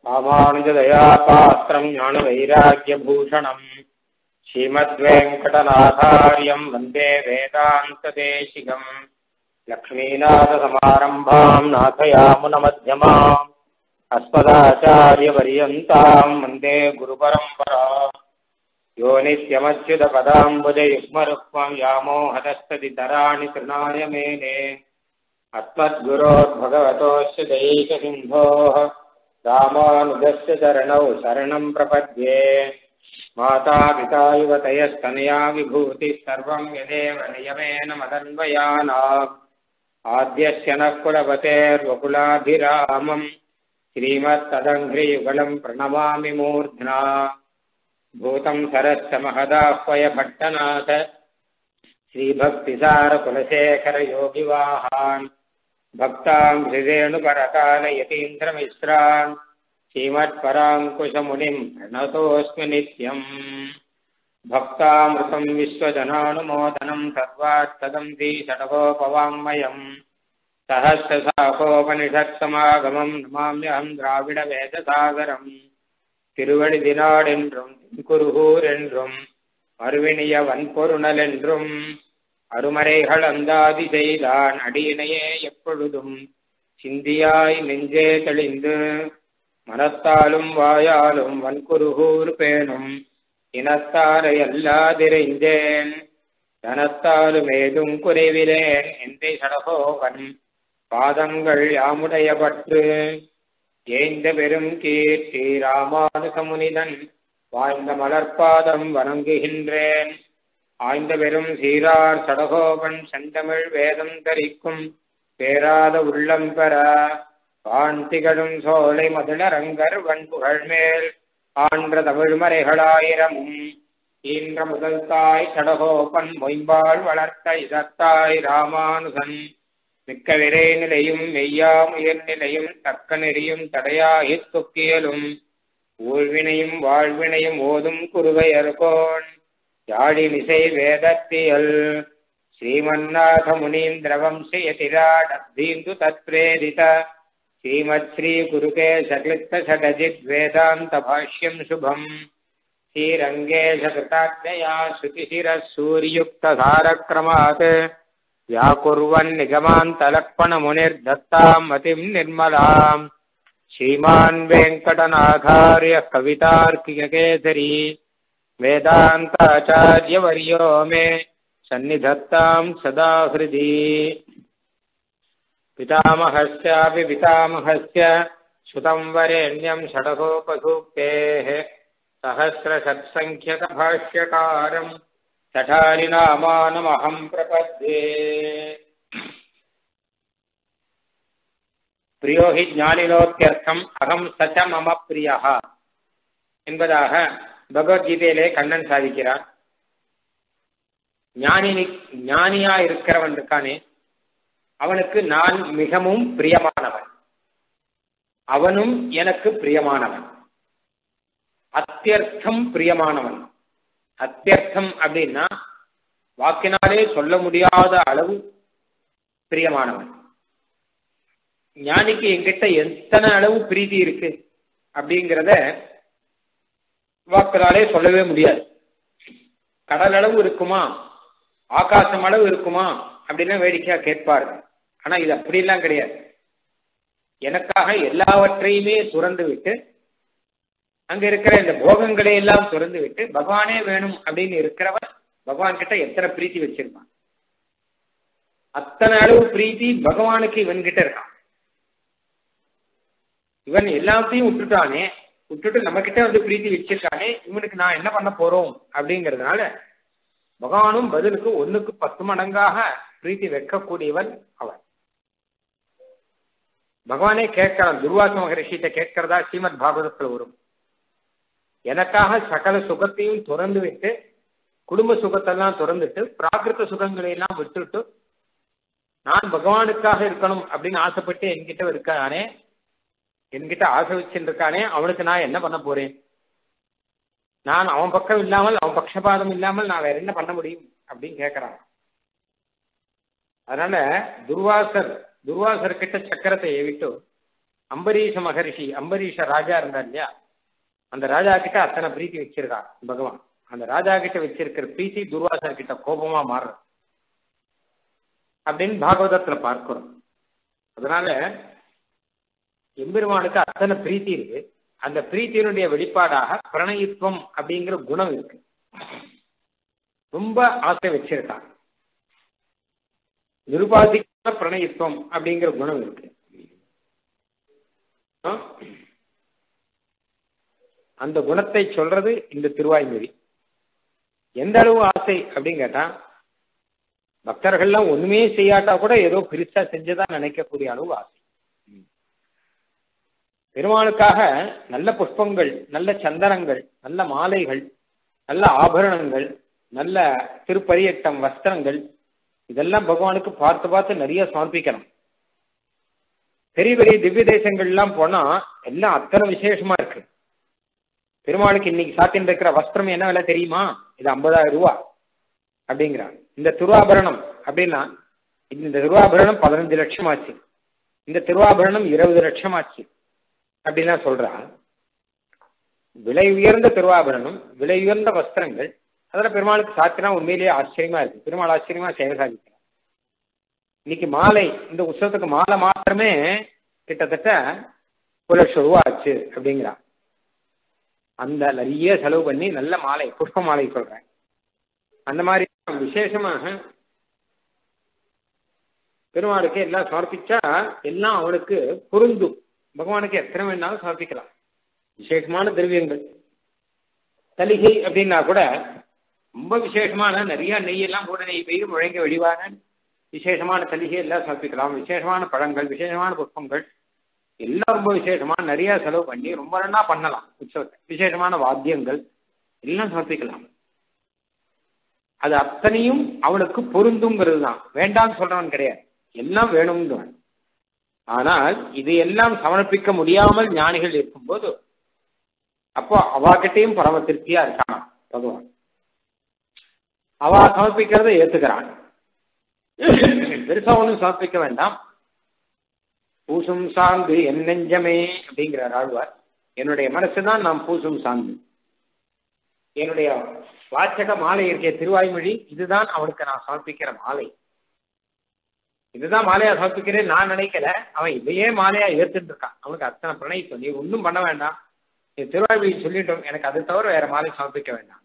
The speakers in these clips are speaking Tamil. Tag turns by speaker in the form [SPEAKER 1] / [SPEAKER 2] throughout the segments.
[SPEAKER 1] ராமானுஜதயா பாத்திரம் ஞானவைராக்கியபூஷணம் ஸ்ரீமத்வேங்கடநாதாரியம் வந்தே வேதாந்ததேசிகம் லக்ஷ்மீநாதசமாரம்பாம் நாथयामुनमध्यमाम् अस्मदाचार्यपर्यन्ताम् वन्दे गुरुपरम्परा यो नित्यमच्युतपदाम्बुजयुग्मरुक्मम् व्यामोहदस्तदितराणि तृणाय मेने अस्मद्गुरोर्भगवतोऽस्य दैकसिन्धोः रामानुजस्य चरणौ शरणम् प्रपद्ये मातापिता युवतयस्तनया विभूतिः सर्वम् यदेव नियमेन मदन्वयानाम् आद्यस्य नः कुलपतेर्वकुलाभिरामम् श्रीमत्तदङ्घ्रियुगलम् प्रणमामि मूर्ध्ना भूतम् सरस्य महदाह्वय भट्टनाथ श्रीभक्तिसारकुलशेखरयोगिवाहान् भक्ताम् हृदेणुपरकालयतीन्द्रमिश्रान् श्रीमत्पराङ्कुशमुनिम् प्रणतोऽस्मि नित्यम् भक्तामृतम् विश्वजनानुमोदनम् सर्वात्तदम् श्रीषडगोपवाङ्मयम् सहस्रशाखोपनिषत्समागमम् नमाम्यहम् द्राविडवेदसागरम् திருவடிதினாடென்றும் குருகூர் என்றும் அருவினிய வன்பொருணல் என்றும் அருமறைகள் அந்தாதி செய்தான் அடியினையே எப்பொழுதும் சிந்தியாய் நெஞ்சே தெளிந்து மனத்தாலும் வாயாலும் வன்குருகூர் பேணும் இனத்தாரை அல்லாதிரைந்தேன் தனத்தாலும் ஏதும் குறைவிலேன் எந்தை சடகோவன் பாதங்கள் யாமுடைய பற்று ஏய்ந்த பெரும் கீர்த்தி ராமானுசமுனிதன் வாய்ந்த மலர்பாதம் வணங்குகின்றேன் ஆய்ந்த பெரும் சீரார் சடகோபன் செந்தமிழ் வேதம் தரிக்கும் பேராத உள்ளம் பெற காந்திகளும் சோலை மதுளரங்கர் வன்புகழ் மேல் ஆன்ற தமிழ்மறைகளாயிரமும் ஈன்ற முதல் தாய் சடகோபன் மொயம்பாள் வளர்த்த இதத்தாய் ராமானுசன் மிக்க விரை நிலையும் மெய்யாம் உயர் நிலையும் தக்க நெறியும் தடையாகித் தொக்கியலும் ஊழ்வினையும் வாழ்வினையும் ஓதும் குருவையர்கோன் யாழி நிசை வேதத்தியல் ஸ்ரீமன்னாத முனீந்திரவம்சயதிராடீந்து தத்ரேரித ஸ்ரீமத் ஸ்ரீ குருகே சகிலித்த சடஜித் வேதாந்த பாஷ்யம் சுபம் ஸ்ரீரங்கேஷ கிருதாத்மயா ஸ்ருதிசிர சூரியுக்த சாரக்ரமாத் व्याकुर्वन्निगमान्तलक्ष्मणमुनिर्दत्ताम् मतिम् निर्मलाम् श्रीमान् वेङ्कटनाथार्य कवितार्किककेसरी वेदान्ताचार्यवर्यो मे सन्निधत्ताम् सदा हृदि पितामहस्यापि पितामहस्य श्रुतम् वरेण्यम् षडकोपसूक्तेः सहस्रषट्सङ्ख्यकभाष्यकारम् சடாரிநாமானமகம் பிரபத்தே பிரியோகி ஞானினோத்தியர்த்தம் அகம் சச்ச மம பிரியா என்பதாக பகவத்கீதையிலே கண்ணன் சாதிக்கிறார் ஞானி ஞானியா இருக்கிறவன் இருக்கானே அவனுக்கு நான் மிகவும் பிரியமானவன் அவனும் எனக்கு பிரியமானவன் அத்தியர்த்தம் பிரியமானவன் அத்தியர்த்தம் அப்படின்னா வாக்கினாலே சொல்ல முடியாத அளவு பிரியமானவன் ஞானிக்கு எங்கிட்ட எத்தனை அளவு பிரீதி இருக்கு அப்படிங்கிறத வாக்கினாலே சொல்லவே முடியாது கடல் அளவு இருக்குமா ஆகாசம் அளவு இருக்குமா அப்படின்னா வேடிக்கையா கேட்பார்கள் ஆனா இது அப்படிலாம் கிடையாது எனக்காக எல்லாவற்றையுமே துறந்து விட்டு அங்க இருக்கிற இந்த போகங்களை எல்லாம் திறந்து விட்டு பகவானே வேணும் அப்படின்னு இருக்கிறவன் பகவான் கிட்ட எத்தனை பிரீத்தி வச்சிருப்பான் அத்தனை அளவு பிரீத்தி பகவானுக்கு இவன் கிட்ட இருக்கான் இவன் எல்லாத்தையும் விட்டுட்டானே விட்டுட்டு நம்ம கிட்ட வந்து பிரீத்தி வச்சிருக்கானே இவனுக்கு நான் என்ன பண்ண போறோம் அப்படிங்கிறதுனால பகவானும் பதிலுக்கு ஒண்ணுக்கு பத்து மடங்காக பிரீத்தி வைக்கக்கூடியவன் அவன் பகவானே கேட்கிறான் துர்வாச மகரிஷிட்ட கேட்கிறதா ஸ்ரீமத் பாகவதத்தில் வரும் எனக்காக சகல சுகத்தையும் துறந்து விட்டு குடும்ப சுகத்தெல்லாம் துறந்துட்டு பிராகிருத சுகங்களை எல்லாம் விட்டுட்டு நான் பகவானுக்காக இருக்கணும் அப்படின்னு ஆசைப்பட்டு என்கிட்ட இருக்கானே என்கிட்ட ஆசை வச்சுட்டு இருக்கானே அவனுக்கு நான் என்ன பண்ண போறேன் நான் அவன் பக்கம் இல்லாமல் அவன் பக்ஷபாதம் இல்லாமல் நான் வேற என்ன பண்ண முடியும் அப்படின்னு கேட்கிறான் அதனால துர்வாசர் துர்வாசர் கிட்ட சக்கரத்தை ஏவிட்டு அம்பரீஷ மகரிஷி அம்பரீஷ ராஜா இருந்தார் இல்லையா அந்த ராஜா கிட்ட அத்தனை பிரீத்தி வச்சிருக்கான் பகவான் அந்த ராஜா கிட்ட வச்சிருக்கிற பிரீத்தி துர்வாசர் கிட்ட கோபமா மாறுறது அப்படின்னு பாகவதத்துல பார்க்கிறோம் அதனால எம்பெருமானுக்கு அத்தனை பிரீத்தி இருக்கு அந்த பிரீத்தியினுடைய வெளிப்பாடாக பிரணயித்துவம் அப்படிங்கிற குணம் இருக்கு ரொம்ப ஆசை வச்சிருக்கான் நிருபாதிக்க பிரணயித்துவம் அப்படிங்கிற குணம் இருக்கு அந்த குணத்தை சொல்றது இந்த திருவாய்மொழி எந்த அளவு ஆசை அப்படின்னு கேட்டா பக்தர்கள்லாம் ஒண்ணுமே செய்யாட்டா கூட ஏதோ பெருசா செஞ்சதா நினைக்கக்கூடிய அளவு ஆசை பெருமாளுக்காக நல்ல புஷ்பங்கள் நல்ல சந்தனங்கள் நல்ல மாலைகள் நல்ல ஆபரணங்கள் நல்ல திருப்பரியட்டம் வஸ்திரங்கள் இதெல்லாம் பகவானுக்கு பார்த்து பார்த்து நிறைய சமர்ப்பிக்கணும் பெரிய பெரிய திவ்ய தேசங்கள்லாம் போனா எல்லாம் அத்தனை விசேஷமா இருக்கு பெருமாளுக்கு இன்னைக்கு சாத்தின் இருக்கிற வஸ்திரம் என்ன விலை தெரியுமா இது ஐம்பதாயிரம் ரூபா அப்படிங்கிறான் இந்த திருவாபரணம் அப்படின்னா இந்த திருவாபரணம் பதினஞ்சு லட்சம் ஆச்சு இந்த திருவாபரணம் இருபது லட்சம் ஆச்சு அப்படின்லாம் சொல்றான் விலை உயர்ந்த திருவாபரணம் விலை உயர்ந்த வஸ்திரங்கள் அதில் பெருமாளுக்கு சாத்தினா உண்மையிலேயே ஆச்சரியமா இருக்கு பெருமாள் ஆச்சரியமா செயல் சாதிக்கிறார் இன்னைக்கு மாலை இந்த உற்சவத்துக்கு மாலை மாத்திரமே கிட்டத்தட்ட ஒரு லட்சம் ரூபா ஆச்சு அப்படிங்கிறான் அந்த நிறைய செலவு பண்ணி நல்ல மாலை புஷ்ப மாலை சொல்றேன் அந்த மாதிரி விசேஷமாக பெருமாளுக்கு எல்லாம் சமர்ப்பிச்சா எல்லாம் அவனுக்கு பொருந்தும் பகவானுக்கு எத்தனை வேணாலும் சமர்ப்பிக்கலாம் விசேஷமான திரவியங்கள் தலிகை அப்படின்னா கூட ரொம்ப விசேஷமான நிறைய நெய்யெல்லாம் கூட நெய் பெய்து முழங்க வெடிவான விசேஷமான தலிகை எல்லாம் சமர்ப்பிக்கலாம் விசேஷமான பழங்கள் விசேஷமான புஷ்பங்கள் எல்லாம் ரொம்ப விசேஷமா நிறைய செலவு பண்ணி ரொம்ப நல்லா பண்ணலாம் உற்சவத்தை விசேஷமான வாத்தியங்கள் எல்லாம் சமர்ப்பிக்கலாம் அது அத்தனையும் அவனுக்கு பொருந்துங்கிறது தான் வேண்டாம்னு சொல்றவன் கிடையாது எல்லாம் வேணுங்கிறவன் ஆனால் இது எல்லாம் சமர்ப்பிக்க முடியாமல் ஞானிகள் இருக்கும்போது அப்போ அவாகிட்டையும் பரம திருப்தியா இருக்கான் பகவான் அவா சமர்ப்பிக்கிறத ஏத்துக்கிறான் பெருசா ஒன்றும் சமர்ப்பிக்க வேண்டாம் பூசும் சாந்து என் நெஞ்சமே அப்படிங்கிறார் ஆழ்வார் என்னுடைய மனசுதான் நாம் பூசும் சாந்து என்னுடைய வாச்சக மாலை இருக்கிய திருவாய்மொழி இதுதான் அவனுக்கு நான் சமர்ப்பிக்கிற மாலை இதுதான் மாலையா சமர்ப்பிக்கிறேன் நான் நினைக்கல அவன் இதையே மாலையா ஏத்துட்டு இருக்கான் அவனுக்கு அத்தனை பிரணயித்தம் நீ ஒன்றும் பண்ண வேண்டாம் நீ திருவாய்மொழி சொல்லிட்டோம் எனக்கு அது தவிர வேற மாலை சமர்ப்பிக்க வேண்டாம்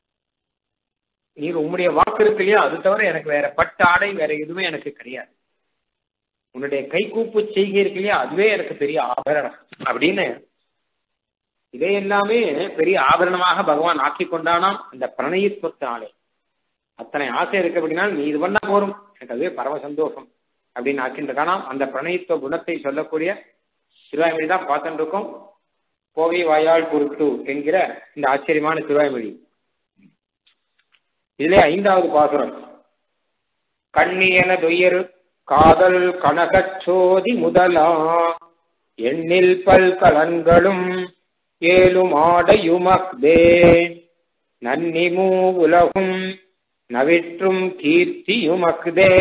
[SPEAKER 1] நீர் உம்முடைய வாக்கு இருக்கு இல்லையா அது தவிர எனக்கு வேற பட்டு ஆடை வேற எதுவுமே எனக்கு கிடையாது உன்னுடைய கைகூப்பு செய்கை இருக்கு இல்லையா அதுவே எனக்கு பெரிய ஆபரணம் அப்படின்னு இதை எல்லாமே பெரிய ஆபரணமாக பகவான் ஆக்கி கொண்டானாம் அந்த பிரணயித்துவத்தினாலே அத்தனை ஆசை இருக்கு அப்படின்னா நீ இது பண்ணா போரும் எனக்கு அதுவே பரம சந்தோஷம் அப்படின்னு ஆக்கின்றிருக்கானாம் அந்த பிரணயித்துவ குணத்தை சொல்லக்கூடிய திருவாய்மொழி தான் பார்த்துட்டு இருக்கோம் கோவை வாயாள் பொருட்டு என்கிற இந்த ஆச்சரியமான திருவாய்மொழி இதிலே ஐந்தாவது பாசுரம் கண்ணியன துயரு காதல் கனகச்சோதி முதலா எண்ணில் பல்கலன்களும் ஏலும் ஆடையுமக்தே நன்னிமூ உலகும் நவிற்றும் கீர்த்தியுமக்தே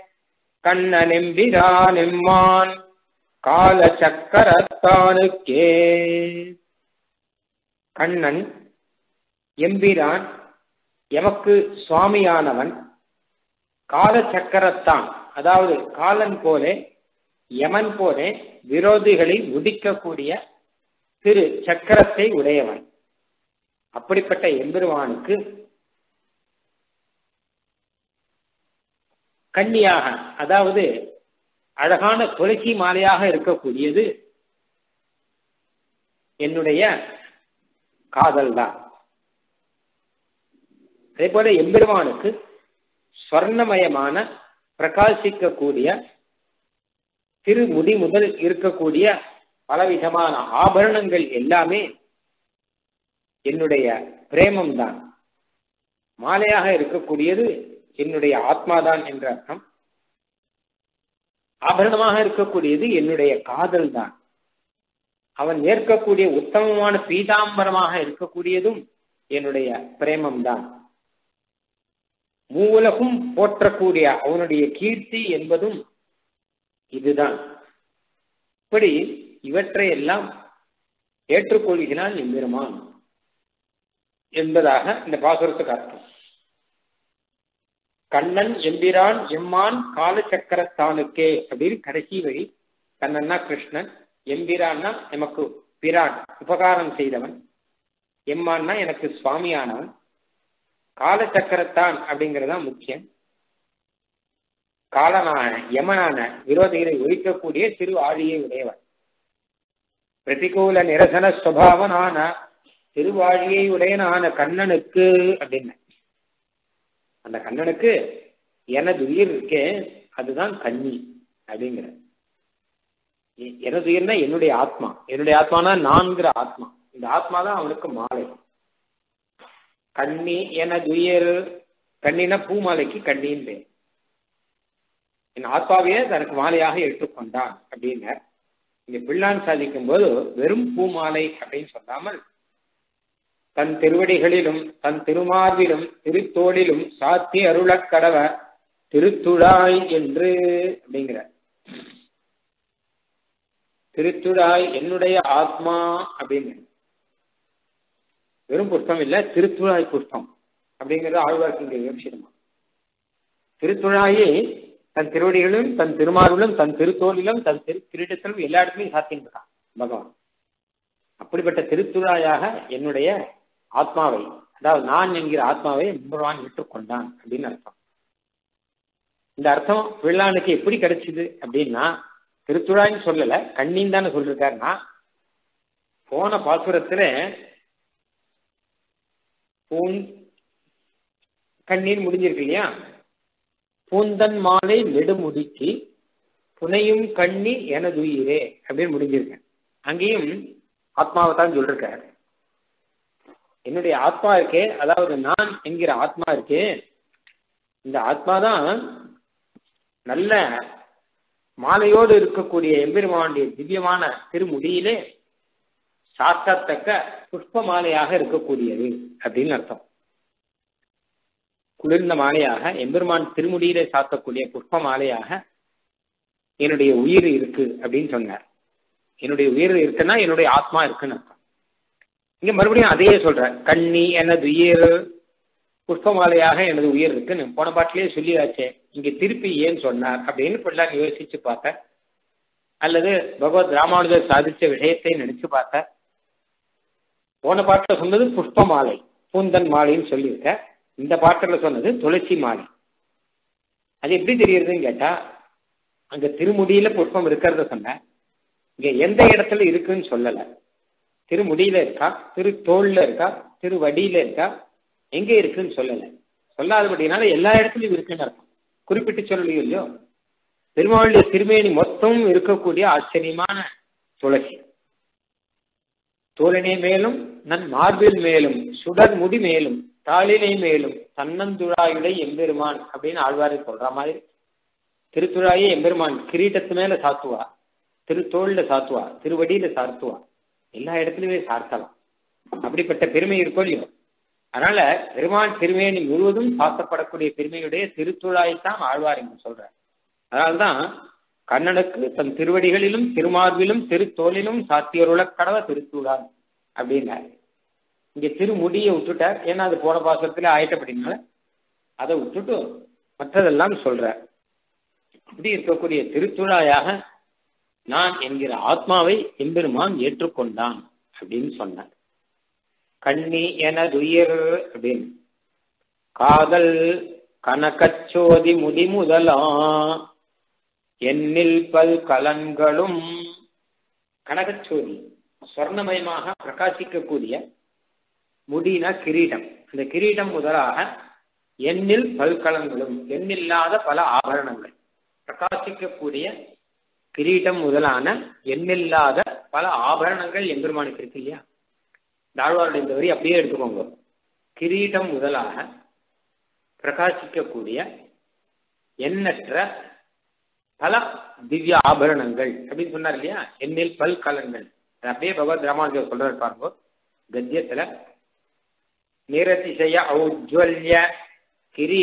[SPEAKER 1] கண்ணனெம்பிரானெம்மான் கால சக்கரத்தானுக்கே கண்ணன் எம்பிரான் எமக்கு சுவாமியானவன் கால சக்கரத்தான் அதாவது காலன் போலே யமன் போலே விரோதிகளை முடிக்கக்கூடிய திரு சக்கரத்தை உடையவன் அப்படிப்பட்ட எம்பெருமானுக்கு கன்னியாக அதாவது அழகான துளசி மாலையாக இருக்கக்கூடியது என்னுடைய காதல் தான் அதே போல எம்பெருமானுக்கு ஸ்வர்ணமயமான பிரகாசிக்கக்கூடிய திருமுடி முதல் இருக்கக்கூடிய பலவிதமான ஆபரணங்கள் எல்லாமே என்னுடைய பிரேமம் தான் மாலையாக இருக்கக்கூடியது என்னுடைய ஆத்மாதான் என்ற அர்த்தம் ஆபரணமாக இருக்கக்கூடியது என்னுடைய காதல் தான் அவன் ஏற்கக்கூடிய உத்தமமான பீதாம்பரமாக இருக்கக்கூடியதும் என்னுடைய பிரேமம் தான் மூலகும் போற்றக்கூடிய அவனுடைய கீர்த்தி என்பதும் இதுதான் இப்படி இவற்றை எல்லாம் ஏற்றுக்கொள்கிறான் எம்பெருமான் என்பதாக இந்த பாசுரத்துக்கு அர்த்தம் கண்ணன் எம்பிரான் எம்மான் காலச்சக்கரத்தானுக்கே அப்படின்னு கடைசி வழி கண்ணன்னா கிருஷ்ணன் எம்பிரான்னா நமக்கு பிரான் உபகாரம் செய்தவன் எம்மான்னா எனக்கு சுவாமியானவன் காலச்சக்கரத்தான் அப்படிங்கறதுதான் முக்கியம் காலனான யமனான விரோதிகளை ஒழிக்கக்கூடிய திரு ஆழியை உடையவன் பிரதிகூல நிரசன சுவாவனான திருவாழியை உடையனான கண்ணனுக்கு அப்படின்னு அந்த கண்ணனுக்கு எனது உயிர் இருக்கே அதுதான் கண்ணி அப்படிங்கிற எனது உயிர்னா என்னுடைய ஆத்மா என்னுடைய ஆத்மானா நான்கிற ஆத்மா இந்த ஆத்மா தான் அவனுக்கு மாலை கண்ணி எனது உயிர் கண்ணினா பூமாலைக்கு கண்ணின்னு பேர் என் ஆத்மாவையே தனக்கு மாலையாக ஏற்றுக்கொண்டான் அப்படின்னார் இங்க பிள்ளான் சாதிக்கும் போது வெறும் பூமாலை அப்படின்னு சொல்லாமல் தன் திருவடிகளிலும் தன் திருமார்பிலும் திருத்தோளிலும் சாத்தி அருளக் கடவ திருத்துழாய் என்று அப்படிங்கிற திருத்துழாய் என்னுடைய ஆத்மா அப்படிங்கிற வெறும் புஷ்பம் இல்ல திருத்துழாய் புஷ்பம் அப்படிங்கிறது ஆழ்வார்க்கு இங்க விவசியமா திருத்துழாயை தன் திருவடிகளிலும் தன் திருமார்பிலும் தன் திருத்தோளிலும் தன் திரு கிரீடத்திலும் எல்லா இடத்துலையும் சாத்தின்னு இருக்கான் பகவான் அப்படிப்பட்ட திருத்துழாயாக என்னுடைய ஆத்மாவை அதாவது நான் என்கிற ஆத்மாவை பகவான் ஏற்றுக்கொண்டான் அப்படின்னு அர்த்தம் இந்த அர்த்தம் பிள்ளானுக்கு எப்படி கிடைச்சிது அப்படின்னா திருத்துழான்னு சொல்லல கண்ணின்னு தானே சொல்லிருக்காருன்னா போன பாசுரத்துல பூன் கண்ணீர் முடிஞ்சிருக்கு இல்லையா பூந்தன் மாலை நெடுமுடிக்கு புனையும் கண்ணி எனதுயிரே அப்படின்னு முடிஞ்சிருக்கேன் அங்கேயும் ஆத்மாவை தான் சொல்லிருக்காரு என்னுடைய ஆத்மா இருக்கே அதாவது நான் என்கிற ஆத்மா இருக்கே இந்த ஆத்மா தான் நல்ல மாலையோடு இருக்கக்கூடிய எம்பெருமானுடைய திவ்யமான திருமுடியிலே சாத்தத்தக்க புஷ்ப மாலையாக இருக்கக்கூடியது அப்படின்னு அர்த்தம் குளிர்ந்த மாலையாக எம்பெருமான் திருமுடியிலே சாத்தக்கூடிய புஷ்ப மாலையாக என்னுடைய உயிர் இருக்கு அப்படின்னு சொன்னார் என்னுடைய உயிர் இருக்குன்னா என்னுடைய ஆத்மா இருக்குன்னு அர்த்தம் இங்க மறுபடியும் அதையே சொல்ற கண்ணி எனது உயிர் புஷ்பமாலையாக எனது உயிர் இருக்குன்னு போன பாட்டிலேயே சொல்லியாச்சே இங்க திருப்பி ஏன் சொன்னார் அப்படின்னு பிள்ளான் யோசிச்சு பார்த்த அல்லது பகவத் ராமானுஜர் சாதிச்ச விஷயத்தை நினைச்சு பார்த்த போன பாட்டில் சொன்னது புஷ்ப மாலை பூந்தன் மாலைன்னு சொல்லியிருக்க இந்த பாட்டில் சொன்னது துளசி மாலை அது எப்படி தெரியுதுன்னு கேட்டா அங்க திருமுடியில புஷ்பம் இருக்கிறத சொன்ன இங்க எந்த இடத்துல இருக்குன்னு சொல்லல திருமுடியில இருக்கா திரு தோல்ல இருக்கா திருவடியில இருக்கா எங்க இருக்குன்னு சொல்லல சொல்லாதபடினால எல்லா இடத்துலயும் இருக்குன்னு அர்த்தம் குறிப்பிட்டு சொல்லலையோ இல்லையோ பெருமாளுடைய திருமேனி மொத்தம் இருக்கக்கூடிய ஆச்சரியமான துளசி தோழனே மேலும் நன் மார்பில் மேலும் சுடர் முடி மேலும் தாளினை மேலும் தன்னந்துழாயுடை எம்பெருமான் அப்படின்னு ஆழ்வாரை சொல்ற மாதிரி திருத்துழாயே எம்பெருமான் கிரீட்டத்து மேல சாத்துவா திருத்தோல்ல சாத்துவா திருவடியில சாத்துவா எல்லா இடத்துலயுமே சாத்தலாம் அப்படிப்பட்ட பெருமை இருக்கோ இல்லையோ அதனால பெருமான் திருமேனி முழுவதும் சாத்தப்படக்கூடிய பெருமையுடைய திருத்துழாய்த்தான் ஆழ்வார் என்று சொல்றார் அதனால்தான் கண்ணனுக்கு தன் திருவடிகளிலும் திருமார்பிலும் திருத்தோலிலும் சாத்தியருள கடவ திருத்தூளார் அப்படின்னாரு இங்க திருமுடியை விட்டுட்டார் ஏன்னா அது போன பாசத்துல ஆயிட்டப்படினால அதை விட்டுட்டு மற்றதெல்லாம் சொல்ற அப்படி இருக்கக்கூடிய திருத்துழாயாக நான் என்கிற ஆத்மாவை எம்பெருமான் ஏற்றுக்கொண்டான் அப்படின்னு சொன்னார் கண்ணி எனதுயிர் அப்படின்னு காதல் கனகச்சோதி முடி முதலா எண்ணில் பல் கலன்களும் கனகச்சோதி சொர்ணமயமாக பிரகாசிக்கக்கூடிய முடினா கிரீடம் அந்த கிரீடம் முதலாக எண்ணில் பல்கலன்களும் எண்ணில்லாத பல ஆபரணங்கள் பிரகாசிக்கக்கூடிய கிரீடம் முதலான எண்ணில்லாத பல ஆபரணங்கள் எம்பெருமானுக்கு இருக்கு இல்லையா தாழ்வாருடைய இந்த வரி அப்படியே எடுத்துக்கோங்க கிரீடம் முதலாக பிரகாசிக்கக்கூடிய எண்ணற்ற பல திவ்ய ஆபரணங்கள் அப்படின்னு சொன்னார் இல்லையா எண்ணில் பல்கலன்கள் அப்படியே பகவத் ராமானுஜர் சொல்றாரு பாருங்க கத்தியத்துல நிரதிசய ஔஜ்வல்ய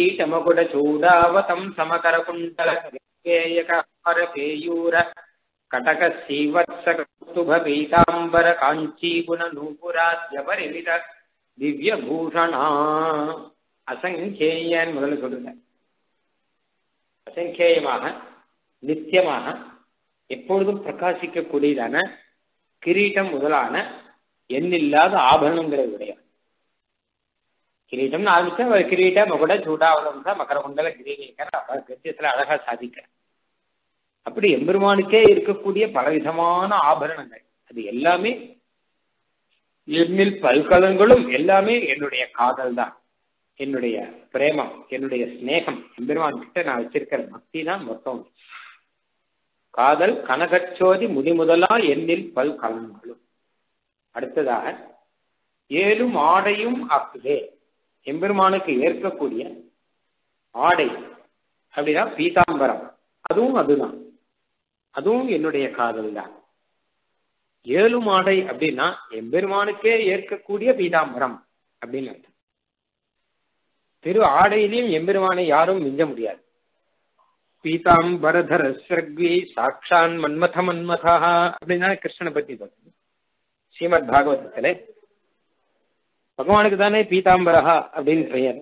[SPEAKER 1] கிரீட்டமகுட சூடாவதம் சமகர குண்டல கேயூர கடக சீவத்ச கௌஸ்துப பீதாம்பர காஞ்சி குண நூபுராத்ய பரிமித திவ்ய பூஷணா அசங்கேயன் முதல்ல சொல்லுங்க அசங்கேயமாக நித்தியமாக எப்பொழுதும் பிரகாசிக்கக்கூடியதான கிரீட்டம் முதலான எண்ணில்லாத ஆபரணங்களை உடைய கிரீட்டம்னு ஆரம்பிச்சா ஒரு கிரீட்ட மகுட சூடாவளம்சா மகர குண்டல கிரீடிக்கிற அவர் கத்தியத்துல அழகா சாதிக்கிற அப்படி எம்பெருமானுக்கே இருக்கக்கூடிய பலவிதமான ஆபரணங்கள் அது எல்லாமே எண்ணில் பல்கலங்களும் எல்லாமே என்னுடைய காதல் தான் என்னுடைய பிரேமம் என்னுடைய ஸ்நேகம் எம்பெருமான் கிட்ட நான் வச்சிருக்கிற பக்தி தான் மொத்தம் காதல் கனகச்சோதி முடிமுதலா எண்ணில் பல்கலங்களும் அடுத்ததாக ஏழும் ஆடையும் ஆக்குதே எம்பெருமானுக்கு ஏற்கக்கூடிய ஆடை அப்படின்னா பீதாம்பரம் அதுவும் அதுதான் அதுவும் என்னுடைய காதல் தான் ஏழும் ஆடை அப்படின்னா எம்பெருமானுக்கே ஏற்கக்கூடிய பீதாம்பரம் அப்படின்னு அர்த்தம் திரு ஆடையிலையும் எம்பெருமானை யாரும் மிஞ்ச முடியாது பீதாம்பரதர சர்வி சாட்சான் மன்மத மன்மதா அப்படின்னா கிருஷ்ணனை பத்தி சொல்றது ஸ்ரீமத் பாகவதத்துல பகவானுக்கு தானே பீதாம்பரஹா அப்படின்னு பெயர்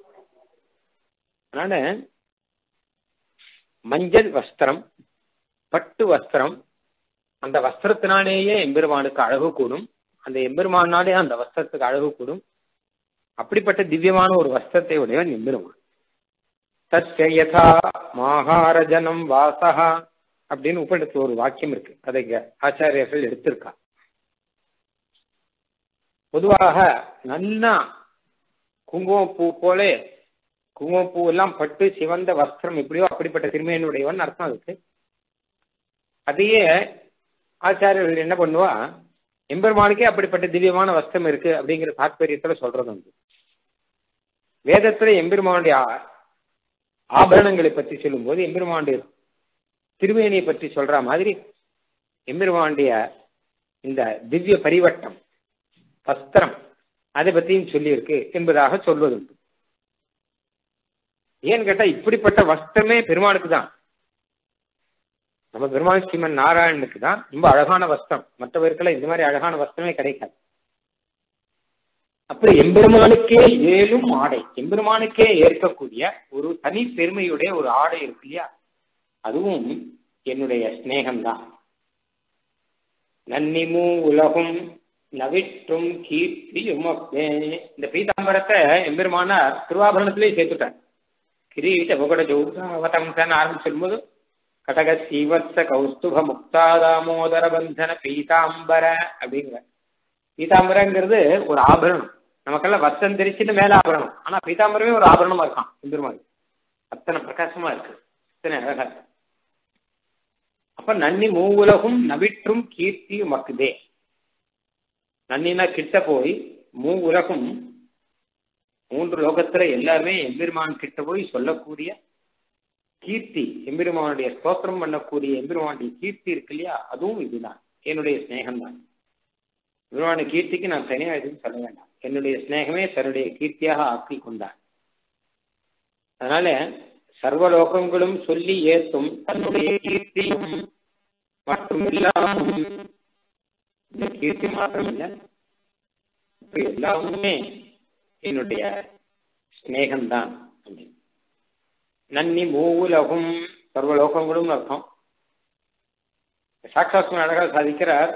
[SPEAKER 1] அதனால மஞ்சள் வஸ்திரம் பட்டு வஸ்திரம் அந்த வஸ்திரத்தினாலேயே எம்பெருமானுக்கு அழகு கூடும் அந்த எம்பெருமானாலே அந்த வஸ்திரத்துக்கு அழகு கூடும் அப்படிப்பட்ட திவ்யமான ஒரு வஸ்திரத்தை உடையவன் எம்பெருமான் தஸ்ய யதா மாகாரஜனம் வாசகா அப்படின்னு உபநிடத்துல ஒரு வாக்கியம் இருக்கு அதை ஆச்சாரியர்கள் எடுத்திருக்கா பொதுவாக நல்லா குங்குமப்பூ போல குங்குமப்பூ எல்லாம் பட்டு சிவந்த வஸ்திரம் எப்படியோ அப்படிப்பட்ட திருமையனுடையவன் அர்த்தம் அதுக்கு அதையே ஆச்சாரியர்கள் என்ன பண்ணுவா எம்பெருமானுக்கே அப்படிப்பட்ட திவ்யமான வஸ்திரம் இருக்கு அப்படிங்கிற தாற்பயத்துல சொல்றது உண்டு வேதத்துல எம்பெருமானுடைய ஆபரணங்களை பற்றி சொல்லும்போது எம்பெருமானுடைய திருவேணியை பற்றி சொல்ற மாதிரி எம்பெருமானுடைய இந்த திவ்ய பரிவட்டம் வஸ்திரம் அதை பத்தியும் சொல்லியிருக்கு என்பதாக சொல்வது உண்டு ஏன்னு கேட்டா இப்படிப்பட்ட வஸ்திரமே பெருமானுக்கு தான் நம்ம பெருமாள் ஸ்ரீமன் நாராயணனுக்கு தான் ரொம்ப அழகான வஸ்திரம் மற்றவருக்கெல்லாம் இந்த மாதிரி அழகான வஸ்திரமே கிடைக்காது அப்படி எம்பெருமானுக்கே ஏழும் ஆடை எம்பெருமானுக்கே ஏற்கக்கூடிய ஒரு தனி பெருமையுடைய ஒரு ஆடை இருக்கு இல்லையா அதுவும் என்னுடைய ஸ்நேகம்தான் நன்னிமூ உலகும் நவிற்றும் கீர்த்தியும் இந்த பீதாம்பரத்தை எம்பெருமானார் திருவாபரணத்திலே சேர்த்துட்டார் கிரீட்ட முகட ஜோதாவதம்சன் ஆரம்பிச்சும் போது கடக சீவத்ச கௌஸ்துப முக்தா தாமோதர பந்தன பீதாம்பர அப்படிங்கிற பீதாம்பரங்கிறது ஒரு ஆபரணம் நமக்கெல்லாம் வத்தம் தெரிச்சுட்டு மேல ஆபரணம் ஆனா பீதாம்பரமே ஒரு ஆபரணமா இருக்கான் எம்பெருமான் அத்தனை பிரகாசமா இருக்கு அத்தனை அழகா இருக்கு அப்ப நன்னி மூவுலகும் நவிற்றும் கீர்த்தி மக்குதே நன்னினா கிட்ட போய் மூ உலகம் மூன்று லோகத்துல எல்லாருமே எம்பெருமான் கிட்ட போய் சொல்லக்கூடிய கீர்த்தி எம்பெருமானுடைய ஸ்தோத்திரம் பண்ணக்கூடிய எம்பெருமானுடைய கீர்த்தி இருக்கு இல்லையா அதுவும் இதுதான் என்னுடைய ஸ்நேகம் தான் எம்பெருமானுடைய கீர்த்திக்கு நான் தனியாக எதுவும் சொல்ல வேண்டாம் என்னுடைய ஸ்நேகமே தன்னுடைய கீர்த்தியாக ஆக்கி கொண்டான் அதனால சர்வலோகங்களும் சொல்லி ஏத்தும் தன்னுடைய கீர்த்தியும் மற்றும் இந்த கீர்த்தி மாத்திரம் இல்ல எல்லாமே என்னுடைய ஸ்நேகம்தான் நன்னி மூவுலகும் சர்வலோகங்களும் அர்த்தம் சாட்சாத்ம அழகாக சாதிக்கிறார்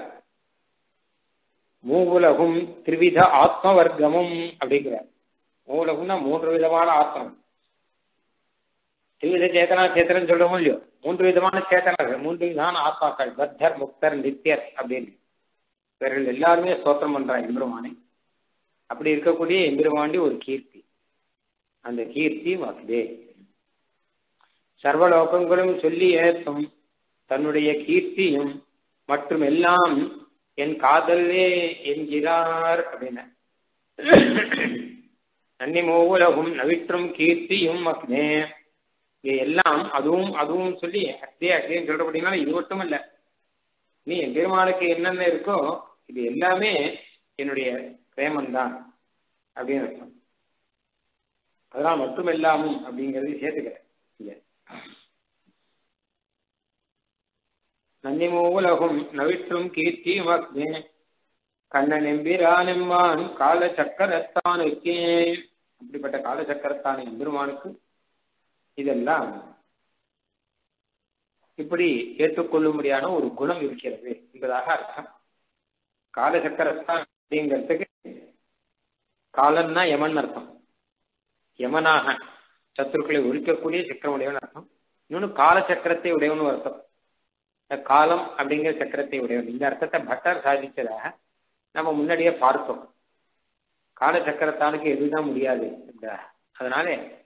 [SPEAKER 1] மூவுலகும் திரிவித ஆத்ம வர்க்கமும் அப்படிங்கிறார் மூவுலகம்னா மூன்று விதமான ஆத்மம் திரிவித சேத்தனா சேத்தனன் சொல்றோமோ இல்லையோ மூன்று விதமான சேத்தனர்கள் மூன்று விதமான ஆத்மாக்கள் பத்தர் முக்தர் நித்தியர் அப்படின்னு இவர்கள் எல்லாருமே ஸ்தோத்திரம் பண்றாங்க எம்பெருமானை அப்படி இருக்கக்கூடிய எம்பெருமாண்டி ஒரு கீர்த்தி அந்த கீர்த்தி வந்தே சர்வலோகங்களும் சொல்லி ஏற்றும் தன்னுடைய கீர்த்தியும் மற்றும் எல்லாம் என் காதலே என்கிறார் அப்படின்னு நன்னி மூவுலகும் நவிற்றும் கீர்த்தியும் அக்னே இது எல்லாம் அதுவும் அதுவும் சொல்லி அக்தே அக்தேன்னு சொல்றபடினால இது மட்டும் இல்ல நீ என் பெருமாளுக்கு என்னென்ன இருக்கோ இது எல்லாமே என்னுடைய பிரேமந்தான் அப்படின்னு அர்த்தம் அதெல்லாம் மட்டும் இல்லாமும் அப்படிங்கிறது சேர்த்துக்கிறேன் இங்க நன்னிமூலகும் நவிற்றும் கீர்த்தியுமக்னே கண்ணன் எம்பிரான் எம்மான் கால சக்கரத்தானுக்கே அப்படிப்பட்ட கால சக்கரத்தான எம்பெருமானுக்கு இதெல்லாம் இப்படி ஏற்றுக்கொள்ளும்படியான ஒரு குணம் இருக்கிறது என்பதாக அர்த்தம் காலசக்கரத்தான் அப்படிங்கிறதுக்கு காலன்னா யமன் அர்த்தம் யமனாக சத்துருக்களை ஒழிக்கக்கூடிய சக்கரம் உடையவன் அர்த்தம் இன்னொன்னு கால சக்கரத்தை உடையவன் அர்த்தம் காலம் அப்படிங்கிற சக்கரத்தை உடையவன் இந்த அர்த்தத்தை பட்டர் சாதிச்சதாக நம்ம முன்னாடியே பார்த்தோம் கால சக்கரத்தானுக்கு எதுதான் முடியாது அதனால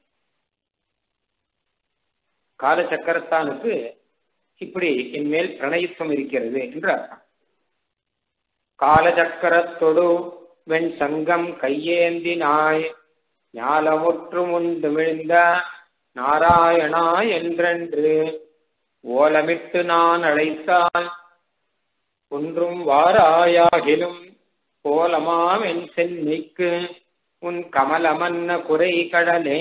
[SPEAKER 1] கால சக்கரத்தானுக்கு இப்படி என் மேல் பிரணயித்துவம் இருக்கிறது என்று அர்த்தம் காலச்சக்கரத்தொடு வெண் சங்கம் கையேந்தினாய் ஞாலமுற்று முண்டு விழுந்த நாராயணா என்றென்று ஓலமிட்டு நான் அழைத்தால் ஒன்றும் வாராயாகிலும் கோலமாம் என் சென்னைக்கு உன் கமலமன்ன குறை கடலே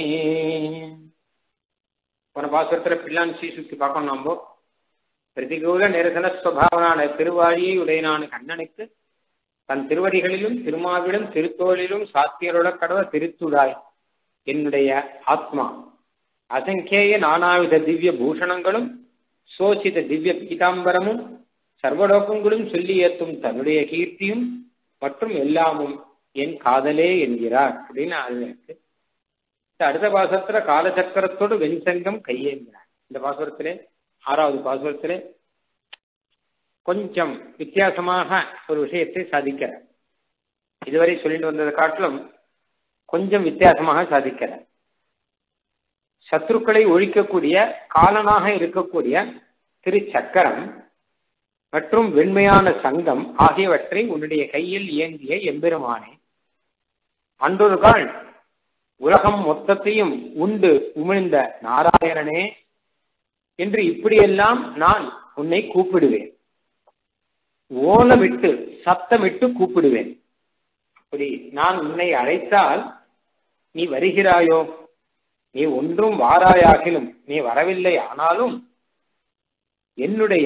[SPEAKER 1] போன பாசுரத்துல பிள்ளான் சீ சுத்தி பார்க்கணும் நம்ம பிரதிகூல நிரசன சுவாவனான திருவாழியை உடையனான கண்ணனுக்கு தன் திருவடிகளிலும் திருமாவிலும் திருத்தோளிலும் சாத்தியரோட கடவ திருத்துடாய் என்னுடைய ஆத்மா அசங்கேய நானாவித திவ்ய பூஷணங்களும் சோசித திவ்ய பீதாம்பரமும் சர்வலோகங்களும் சொல்லி ஏத்தும் தன்னுடைய கீர்த்தியும் மற்றும் எல்லாமும் என் காதலே என்கிறார் அப்படின்னு அது இருக்கு அடுத்த பாசுரத்துல காலச்சக்கரத்தோடு வெண்சங்கம் கையேந்தினார் இந்த பாசுரத்திலே ஆறாவது பாசுரத்திலே கொஞ்சம் வித்தியாசமாக ஒரு விஷயத்தை சாதிக்கிறார் இதுவரை சொல்லிட்டு வந்ததை காட்டிலும் கொஞ்சம் வித்தியாசமாக சாதிக்கிறார் சத்ருக்களை ஒழிக்கக்கூடிய காலனாக இருக்கக்கூடிய திருச்சக்கரம் மற்றும் வெண்மையான சங்கம் ஆகியவற்றை உன்னுடைய கையில் இயங்கிய எம்பெருமானே அன்றொரு கால் உலகம் மொத்தத்தையும் உண்டு உமிழ்ந்த நாராயணனே என்று இப்படியெல்லாம் நான் உன்னை கூப்பிடுவேன் ஓலமிட்டு சத்தமிட்டு கூப்பிடுவேன் அப்படி நான் உன்னை அழைத்தால் நீ வருகிறாயோ நீ ஒன்றும் வாராயாகிலும் நீ வரவில்லை ஆனாலும் என்னுடைய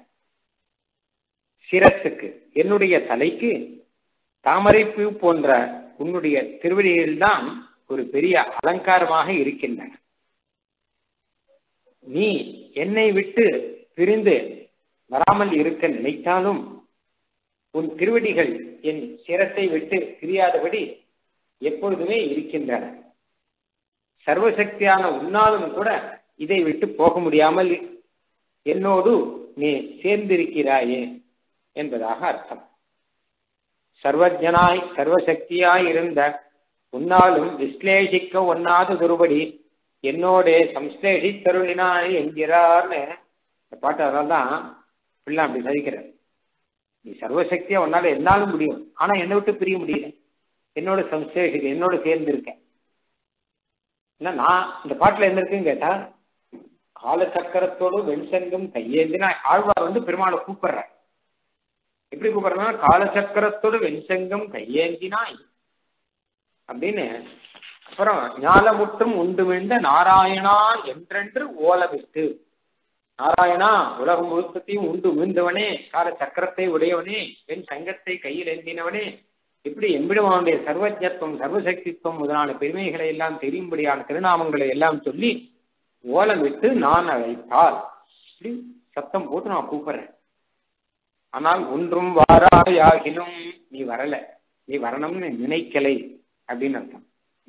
[SPEAKER 1] சிரத்துக்கு என்னுடைய தலைக்கு தாமரைப்பூ போன்ற உன்னுடைய திருவடிகள்தான் ஒரு பெரிய அலங்காரமாக இருக்கின்றன நீ என்னை விட்டு பிரிந்து வராமல் இருக்க நினைத்தாலும் உன் திருவடிகள் என் சிரத்தை விட்டு பிரியாதபடி எப்பொழுதுமே இருக்கின்றன சர்வசக்தியான உன்னாலும் கூட இதை விட்டு போக முடியாமல் என்னோடு நீ சேர்ந்திருக்கிறாயே என்பதாக அர்த்தம் சர்வஜனாய் சர்வசக்தியாய் இருந்த உன்னாலும் விஸ்லேஷிக்க ஒன்னாத துருபடி என்னோட சம்ஸ்லேஷித்தருளினாய் என்கிறார்னு இந்த பாட்டு அதனால தான் பிள்ளை அப்படி சதிக்கிறார் நீ சர்வசக்தியா உன்னால என்னாலும் முடியும் ஆனா என்னை விட்டு பிரிய முடியல என்னோட சம்ஸ்லேஷிக்க என்னோட சேர்ந்து இருக்கேன் இல்ல நான் இந்த பாட்டுல என்ன இருக்குன்னு கேட்டா காலச்சக்கரத்தோடு வெண்சங்கம் கையேந்தினா ஆழ்வார் வந்து பெருமாளை கூப்பிடுறார் எப்படி கூப்பிடுறா காலச்சக்கரத்தோடு வெண்சங்கம் கையேந்தினாய் அப்படின்னு அப்புறம் ஞாலமுட்டும் உண்டு விழுந்த நாராயணா என்றென்று ஓலவிட்டு நாராயணா உலகம் முழுக்கத்தையும் உண்டு விழுந்தவனே கால சக்கரத்தை உடையவனே என் சங்கத்தை கையில் ஏந்தினவனே இப்படி எம்பிடுவானுடைய சர்வஜத்துவம் சர்வசக்தித்துவம் முதலான பெருமைகளை எல்லாம் தெரியும்படியான திருநாமங்களை எல்லாம் சொல்லி ஓலமிட்டு நான் அழைத்தால் இப்படி சத்தம் போட்டு நான் கூப்பிடுறேன் ஆனால் ஒன்றும் வாராயாகிலும் நீ வரல நீ வரணும்னு நினைக்கலை அப்படின்னு அர்த்தம்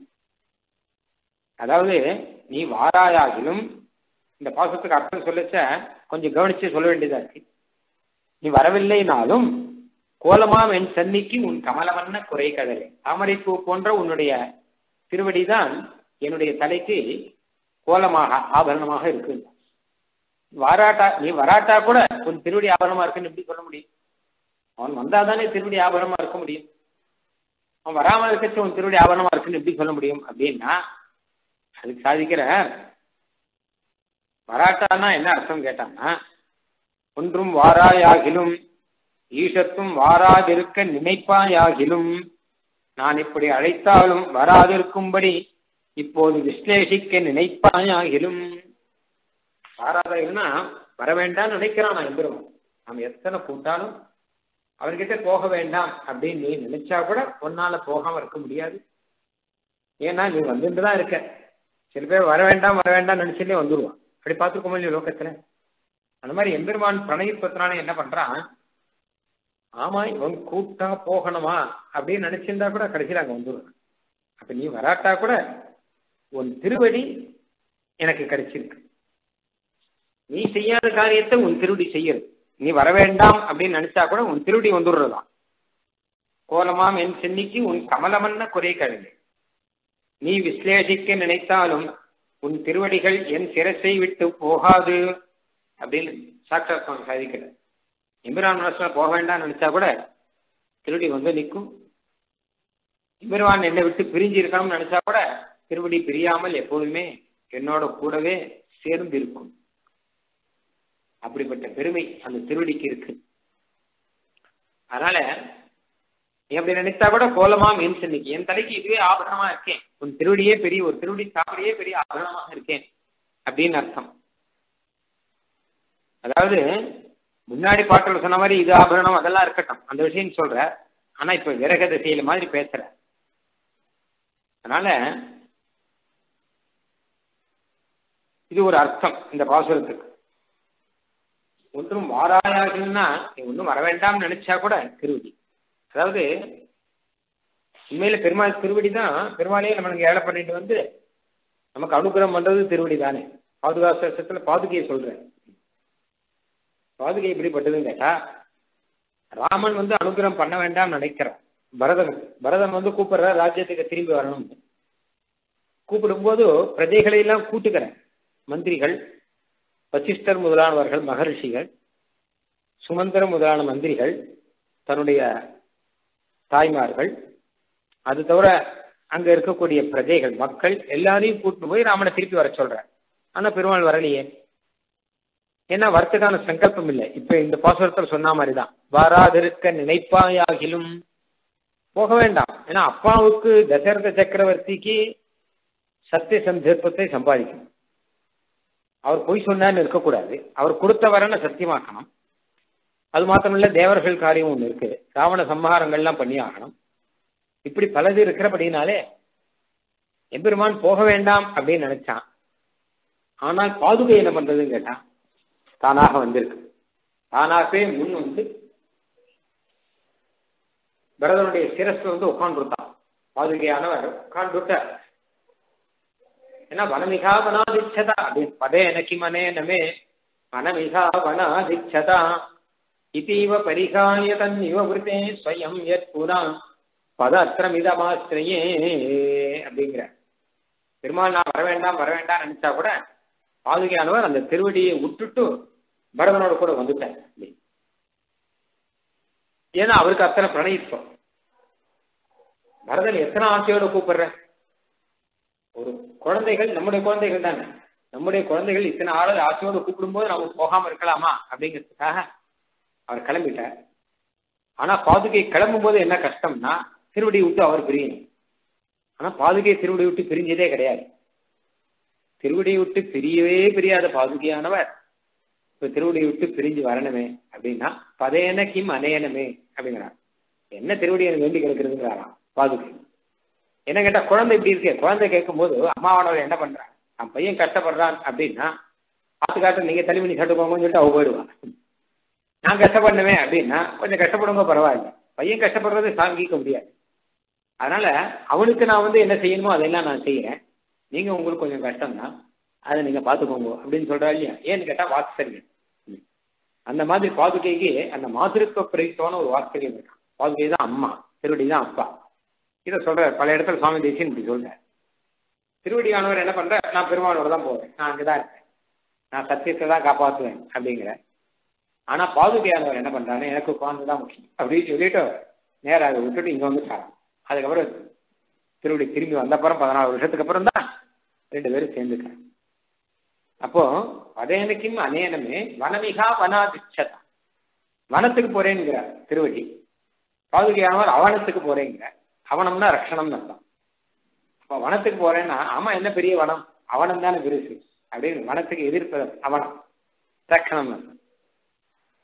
[SPEAKER 1] அதாவது நீ வாராயாகிலும் இந்த பாசத்துக்கு அர்த்தம் சொல்லச்ச கொஞ்சம் கவனிச்சு சொல்ல வேண்டியதா இருக்கு நீ வரவில்லைனாலும் கோலமா என் சன்னிக்கு உன் கமலவண்ண குறை கடலை தாமரைப்பூ போன்ற உன்னுடைய திருவடிதான் என்னுடைய தலைக்கு கோலமாக ஆபரணமாக இருக்கு வாராட்டா நீ வராட்டா கூட உன் திருவடி ஆபரணமா இருக்குன்னு எப்படி சொல்ல முடியும் அவன் வந்தாதானே திருவடி ஆபரணமா இருக்க முடியும் அவன் வராமல் இருக்கச்சு உன் திருவடி ஆபரணமா இருக்குன்னு எப்படி சொல்ல முடியும் அப்படின்னா அதுக்கு சாதிக்கிற வராட்டானா என்ன அர்த்தம் கேட்டான்னா ஒன்றும் வாராயாகிலும் ஈஷத்தும் வாராதிருக்க நினைப்பாயாகிலும் நான் இப்படி அழைத்தாலும் வராதிருக்கும்படி இப்போது விஸ்லேஷிக்க நினைப்பாயாகிலும் வாராதாயினா வர வேண்டாம்னு நினைக்கிறான் நான் எம்பெருமான் நம்ம எத்தனை கூட்டாலும் அவர்கிட்ட போக வேண்டாம் அப்படின்னு நீ நினைச்சா கூட ஒன்னால போகாம இருக்க முடியாது ஏன்னா நீ வந்துட்டு தான் இருக்க சில பேர் வர வேண்டாம் வர வேண்டாம் நினைச்சுட்டே வந்துருவான் அப்படி பார்த்துருக்கோம் இல்லையா லோகத்துல அந்த மாதிரி எம்பெருமான் பிரணயிப்பத்தினால என்ன பண்றான் ஆமா இவன் கூட்டா போகணுமா அப்படின்னு நினைச்சிருந்தா கூட கடைசியில் அங்க வந்துடுவான் அப்ப நீ வராட்டா கூட உன் திருவடி எனக்கு கிடைச்சிருக்கு நீ செய்யாத காரியத்தை உன் திருவடி செய்யறது நீ வர வேண்டாம் அப்படின்னு நினைச்சா கூட உன் திருவடி வந்துடுறதாம் கோலமாம் என் சென்னிக்கு உன் கமலமன்ன குறை கழுது நீ விஸ்லேஷிக்க நினைத்தாலும் உன் திருவடிகள் என் சிரசை விட்டு போகாது அப்படின்னு சாட்சாத் சுவாமி சாதிக்கிறார் எம்பிரான் மனசுல போக வேண்டாம்னு நினைச்சா கூட திருவடி வந்து நிற்கும் எம்பெருமான் என்னை விட்டு பிரிஞ்சு இருக்கணும்னு நினைச்சா கூட திருவடி பிரியாமல் எப்போதுமே என்னோட கூடவே சேர்ந்து இருக்கும் அப்படிப்பட்ட பெருமை அந்த திருவடிக்கு இருக்கு அதனால நீ அப்படி நினைத்தா கூட கோலமா மீன் சென்னிக்கு என் தலைக்கு இதுவே ஆபரணமா இருக்கேன் உன் திருவடியே பெரிய ஒரு திருவடி சாப்பிடையே பெரிய ஆபரணமாக இருக்கேன் அப்படின்னு அர்த்தம் அதாவது முன்னாடி பாட்டில் சொன்ன மாதிரி இது ஆபரணம் அதெல்லாம் இருக்கட்டும் அந்த விஷயம் சொல்ற ஆனா இப்ப விரக திசையில மாதிரி பேசுற அதனால இது ஒரு அர்த்தம் இந்த பாசுரத்துக்கு ஒன்றும் வாராயாகனா நீ ஒன்றும் வர வேண்டாம்னு நினைச்சா கூட திருவடி அதாவது உண்மையில பெருமாள் திருவடி தான் பெருமாளையே நம்மளுக்கு ஏழை பண்ணிட்டு வந்து நமக்கு அனுகிரகம் பண்றது திருவடி தானே பாதுகாசத்துல பாதுகையை சொல்றேன் பாதுகை எப்படிப்பட்டதுன்னு கேட்டா ராமன் வந்து அனுகிரகம் பண்ண வேண்டாம் நினைக்கிறான் பரதன் பரதன் வந்து கூப்பிடுற ராஜ்யத்துக்கு திரும்பி வரணும் கூப்பிடும்போது பிரஜைகளை எல்லாம் கூட்டுக்கிறேன் மந்திரிகள் வசிஷ்டர் முதலானவர்கள் மகரிஷிகள் சுமந்திர முதலான மந்திரிகள் தன்னுடைய தாய்மார்கள் அது தவிர அங்க இருக்கக்கூடிய பிரஜைகள் மக்கள் எல்லாரையும் கூட்டு போய் ராமனை திருப்பி வர சொல்ற ஆனா பெருமாள் வரலையே ஏன்னா வரத்துக்கான சங்கல்பம் இல்லை இப்ப இந்த பாசுரத்தில் சொன்ன மாதிரிதான் வராதிருக்க நினைப்பாயாகிலும் போக வேண்டாம் ஏன்னா அப்பாவுக்கு தசரத சக்கரவர்த்திக்கு சத்திய சந்தர்ப்பத்தை சம்பாதிக்கணும் அவர் பொய் சொன்னார்னு இருக்கக்கூடாது அவர் கொடுத்த வரனை சத்தியமாக்கணும் அது மாத்திரமில்ல தேவர்கள் காரியம் ஒன்று இருக்கு ராவண சம்ஹாரங்கள்லாம் பண்ணி ஆகணும் இப்படி பலது இருக்கிறபடினாலே எம்பெருமான் போக வேண்டாம் அப்படின்னு நினைச்சான் ஆனால் பாதுகை என்ன பண்றதுன்னு கேட்டான் தானாக வந்திருக்கு தானாகவே முன் வந்து பரதனுடைய சிரஸ்ல வந்து உட்காந்துருத்தான் பாதுகையானவர் உட்காந்துட்டார் ஏன்னா வனமிகா வனாதிச்சதா அப்படின்னு பதே எனக்கு மனே நமே வனமிகா வனாதிச்சதா இதீவ பரிகாய தன்னிவ விருத்தே ஸ்வயம் யத் புரா பதத்திரமிதமாசிரியே அப்படிங்கிற பெருமாள் நான் வர வேண்டாம் வர வேண்டாம் நினைச்சா கூட பாதுகையானவர் அந்த திருவடியை விட்டுட்டு பரதனோட கூட வந்துட்டார் ஏன்னா அவருக்கு அத்தனை பிரணயித்தம் பரதன் எத்தனை ஆசையோட கூப்பிடுற ஒரு குழந்தைகள் நம்முடைய குழந்தைகள் தானே நம்முடைய குழந்தைகள் இத்தனை ஆளு ஆசையோடு கூப்பிடும்போது நம்ம போகாம இருக்கலாமா அப்படிங்கிறதுக்காக அவர் கிளம்பிட்டார் ஆனா பாதுகை கிளம்பும் போது என்ன கஷ்டம்னா திருவடி விட்டு அவர் பிரியணும் ஆனா பாதுகை திருவடி விட்டு பிரிஞ்சதே கிடையாது திருவடியை விட்டு பிரியவே பிரியாத பாதுகையானவர் இப்ப திருவடியை விட்டு பிரிஞ்சு வரணுமே அப்படின்னா பதையன கிம் அனையனமே அப்படிங்கிறார் என்ன திருவடி எனக்கு வேண்டி கிடக்குறதுங்கிறாராம் பாதுகை என்ன கேட்டா குழந்தை இப்படி இருக்கே குழந்தை கேட்கும் போது அம்மாவானவர் என்ன பண்றான் அவன் பையன் கஷ்டப்படுறான் அப்படின்னா பார்த்து காட்டு நீங்க தள்ளிமணி கட்டுக்கோங்கன்னு சொல்லிட்டு அவ போயிடுவான் நான் கஷ்டப்படுவேன் அப்படின்னா கொஞ்சம் கஷ்டப்படுங்க பரவாயில்ல பையன் கஷ்டப்படுறது சாங்கிக்க முடியாது அதனால அவனுக்கு நான் வந்து என்ன செய்யணுமோ அதெல்லாம் நான் செய்யறேன் நீங்க உங்களுக்கு கொஞ்சம் கஷ்டம் தான் அதை நீங்க பாத்துக்கோங்க அப்படின்னு சொல்றா இல்லையா ஏன்னு கேட்டா வாத்சரியம் அந்த மாதிரி பாதுகைக்கு அந்த மாசிருத்துவ பிரயுக்தமான ஒரு வாத்சரியம் இருக்கான் பாதுகை தான் அம்மா திருவடி தான் அப்பா இதை சொல்ற பல இடத்துல சுவாமி தேசியன் இப்படி சொல்ற திருவடியானவர் என்ன பண்ற நான் பெருமானோட தான் போவேன் நான் அங்கதான் இருக்கேன் நான் சத்தியத்தை தான் காப்பாற்றுவேன் அப்படிங்கிற ஆனா பாதுகையானவர் என்ன பண்றாரு எனக்கு குழந்தை தான் முக்கியம் அப்படின்னு சொல்லிட்டு நேரம் அதை விட்டுட்டு இங்க வந்து சாரம் அதுக்கப்புறம் திருவடி திரும்பி வந்த அப்புறம் பதினாலு வருஷத்துக்கு அப்புறம் தான் ரெண்டு பேரும் சேர்ந்துக்கிறாங்க அப்போ பதையனுக்கும் அநேனமே வனமிகா வனாதிச்சதா வனத்துக்கு போறேங்கிறார் திருவடி பாதுகையானவர் அவனத்துக்கு போறேங்கிறார் அவனம்னா ரக்ஷணம்னு அர்த்தம் அப்போ வனத்துக்கு போறேன்னா ஆமா என்ன பெரிய வனம் அவனம் தானே பெருசு அப்படின்னு வனத்துக்கு எதிர்ப்பது அவனம் ரக்ஷணம் அர்த்தம்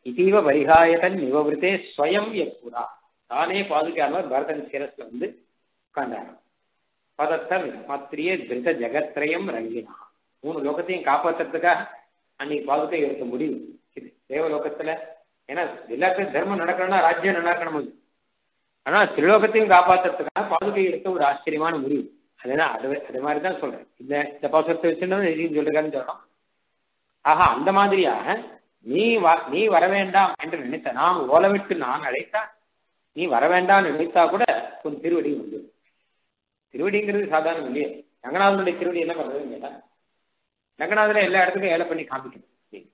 [SPEAKER 1] இதீவ பரிகாயதன் நிவவிருத்தே ஸ்வயம் எப்புரா தானே பாதுகானவர் பரதன் சிரஸ்ல வந்து உட்கார்ந்தார் பதத்தர் மாத்திரிய திருத ஜெகத்ரயம் ரங்கினா மூணு லோகத்தையும் காப்பாத்துறதுக்காக அன்னைக்கு பாதுகை எடுத்த முடிவு இது தேவலோகத்துல ஏன்னா எல்லாத்தையும் தர்மம் நடக்கணும்னா ராஜ்யம் நடக்கணும் இல்லை. ஆனா திரிலோகத்தையும் காப்பாத்துறதுக்காக பாதுகை எடுத்த ஒரு ஆச்சரியமான முடிவு அதுதான் அது அது மாதிரி தான் சொல்றேன் இந்த இந்த பாசுரத்தை வச்சுன்னு எதையும் சொல்லிருக்காருன்னு சொல்றோம் ஆஹா அந்த மாதிரியாக நீ வ நீ வர வேண்டாம் என்று நினைத்த நான் ஓலவிட்டு நான் அழைத்தா நீ வர வேண்டாம் நினைத்தா கூட உன் திருவடி உண்டு திருவடிங்கிறது சாதாரணம் இல்லையே ரங்கநாதனுடைய திருவடி என்ன பண்றதுன்னு கேட்டா ரங்கநாதனை எல்லா இடத்துக்கும் ஏழை பண்ணி காமிக்கணும்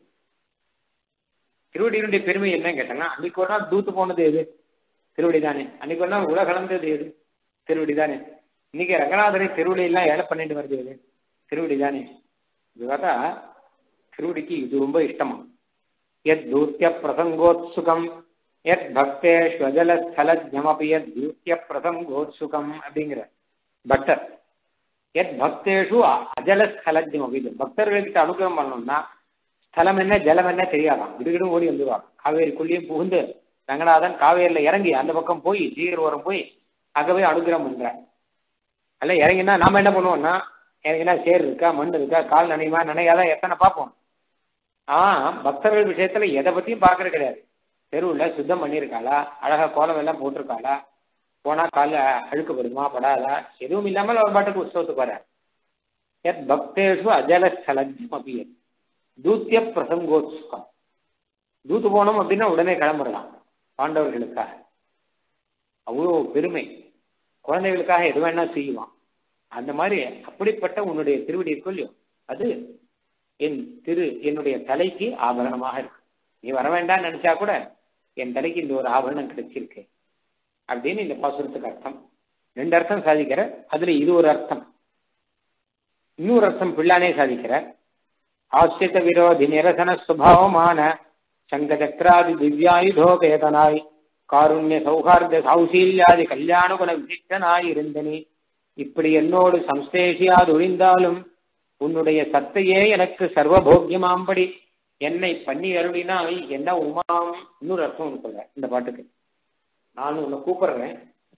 [SPEAKER 1] திருவடியினுடைய பெருமை என்னன்னு கேட்டாங்கன்னா அன்னைக்கு ஒரு நாள் தூத்து போனது எது திருவடி தானே அன்னைக்கு ஒரு நாள் உலக கலந்தது எது திருவடி தானே இன்னைக்கு ரங்கநாதனை திருவடி எல்லாம் ஏழை பண்ணிட்டு வருது எது திருவடி தானே இது பார்த்தா திருவடிக்கு இது ரொம்ப இஷ்டமா எத் தூத்திய பிரசங்கோத்சுகம் எத் பக்தேஷ்வஜல ஸ்தலஜமபி எத் தூத்திய பிரசங்கோத்சுகம் அப்படிங்கிற பக்தர் எத் பக்தேஷு அஜல ஸ்தலஜம் அப்படி பக்தர்களுக்கு அனுகிரகம் பண்ணணும்னா ஸ்தலம் என்ன ஜலம் என்ன தெரியாதான் விடுகிடும் ஓடி வந்துருவாங்க காவேரிக்குள்ளேயும் புகுந்து ரங்கநாதன் காவேரியில இறங்கி அந்த பக்கம் போய் சீகர்வரம் போய் அங்க போய் அனுகிரகம் பண்ற அல்ல இறங்கினா நாம என்ன பண்ணுவோம்னா இறங்கினா சேர் இருக்கா மண் இருக்கா கால் நனையுமா நனையாதான் எத்தனை பார்ப்போம் ஆ பக்தர்கள் விஷயத்துல எதை பத்தியும் பார்க்கறது கிடையாது தெருவுல சுத்தம் பண்ணியிருக்காளா அழகா கோலம் எல்லாம் போட்டிருக்காளா போனா கால அழுக்கப்படுமா படாதா எதுவும் இல்லாமல் அவர் பாட்டுக்கு உற்சவத்துக்கு வர எத் பக்தேஷு அஜல ஸ்தலஜம் அபியத் தூத்திய பிரசங்கோத்சுகம் தூத்து போனோம் அப்படின்னா உடனே கிளம்புறலாம் பாண்டவர்களுக்காக அவ்வளோ பெருமை குழந்தைகளுக்காக எது வேணா செய்வான் அந்த மாதிரி அப்படிப்பட்ட உன்னுடைய திருவடி இருக்கோ இல்லையோ அது என் திரு என்னுடைய தலைக்கு ஆபரணமாக இருக்கு நீ வர வேண்டாம்னு நினைச்சா கூட என் தலைக்கு இந்த ஒரு ஆபரணம் கிடைச்சிருக்கு அப்படின்னு இந்த பாசுரத்துக்கு அர்த்தம் ரெண்டு அர்த்தம் சாதிக்கிற அதுல இது ஒரு அர்த்தம் இன்னொரு அர்த்தம் பிள்ளானே சாதிக்கிற ஆசிரித்த விரோதி நிரசன சுபாவமான சங்கச்சக்கராதி திவ்யாயுதோபேதனாய் காருண்ய சௌஹார்த சௌசீல்யாதி கல்யாண குண விசிஷ்டனாய் இருந்தனி இப்படி என்னோடு சம்சேஷியாது ஒழிந்தாலும் உன்னுடைய சத்தையே எனக்கு சர்வபோக்கியமாம்படி என்னை பண்ணி அருளினாய் என்ன உமாம் இன்னொரு அர்த்தம் ஒன்று சொல்றேன் இந்த பாட்டுக்கு நான் உன்னை கூப்பிடுறேன்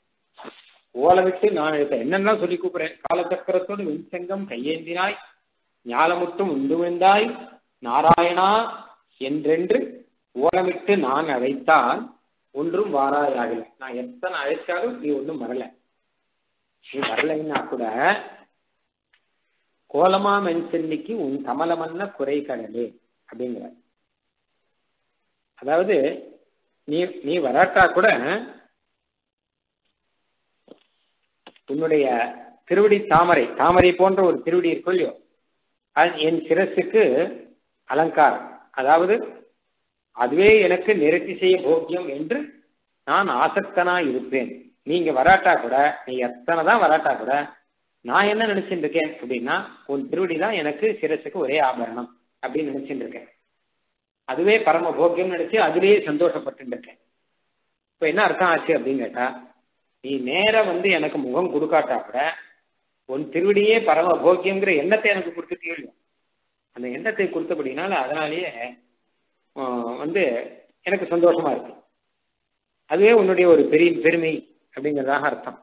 [SPEAKER 1] ஓலை விட்டு நான் எழுத்த என்னெல்லாம் சொல்லி கூப்பிடுறேன் காலச்சக்கரத்தோடு வெண்சங்கம் கையேந்தினாய் ஞாலமுட்டும் உண்டு விழுந்தாய் நாராயணா என்றென்று ஓலமிட்டு நான் அழைத்தால் ஒன்றும் வாராயாகல நான் எத்தனை அழைச்சாலும் நீ ஒன்றும் வரல நீ வரலைன்னா கூட கோலமா மென்சென்னிக்கு உன் கமலமன்ன குறை கடலே அப்படிங்கிற அதாவது நீ நீ வராட்டா கூட உன்னுடைய திருவடி தாமரை தாமரை போன்ற ஒரு திருவடி இருக்கும் இல்லையோ அது என் சிரசுக்கு அலங்காரம் அதாவது அதுவே எனக்கு நிறுத்தி செய்ய போக்கியம் என்று நான் ஆசக்தனா இருப்பேன் நீங்க வராட்டா கூட நீ எத்தனை தான் வராட்டா கூட நான் என்ன நினைச்சிட்டு இருக்கேன் அப்படின்னா உன் திருவடி தான் எனக்கு சிரசுக்கு ஒரே ஆபரணம் அப்படின்னு நினைச்சிட்டு இருக்கேன் அதுவே பரம போக்கியம் நினைச்சு அதுலேயே சந்தோஷப்பட்டு இருக்கேன் இப்ப என்ன அர்த்தம் ஆச்சு அப்படின்னு கேட்டா நீ நேர வந்து எனக்கு முகம் கொடுக்காட்டா கூட உன் திருவடியே பரம போக்கியங்கிற எண்ணத்தை எனக்கு கொடுத்துட்டே அந்த எண்ணத்தை கொடுத்தபடினால அதனாலேயே வந்து எனக்கு சந்தோஷமா இருக்கு அதுவே உன்னுடைய ஒரு பெரிய பெருமை அப்படிங்கிறதாக அர்த்தம்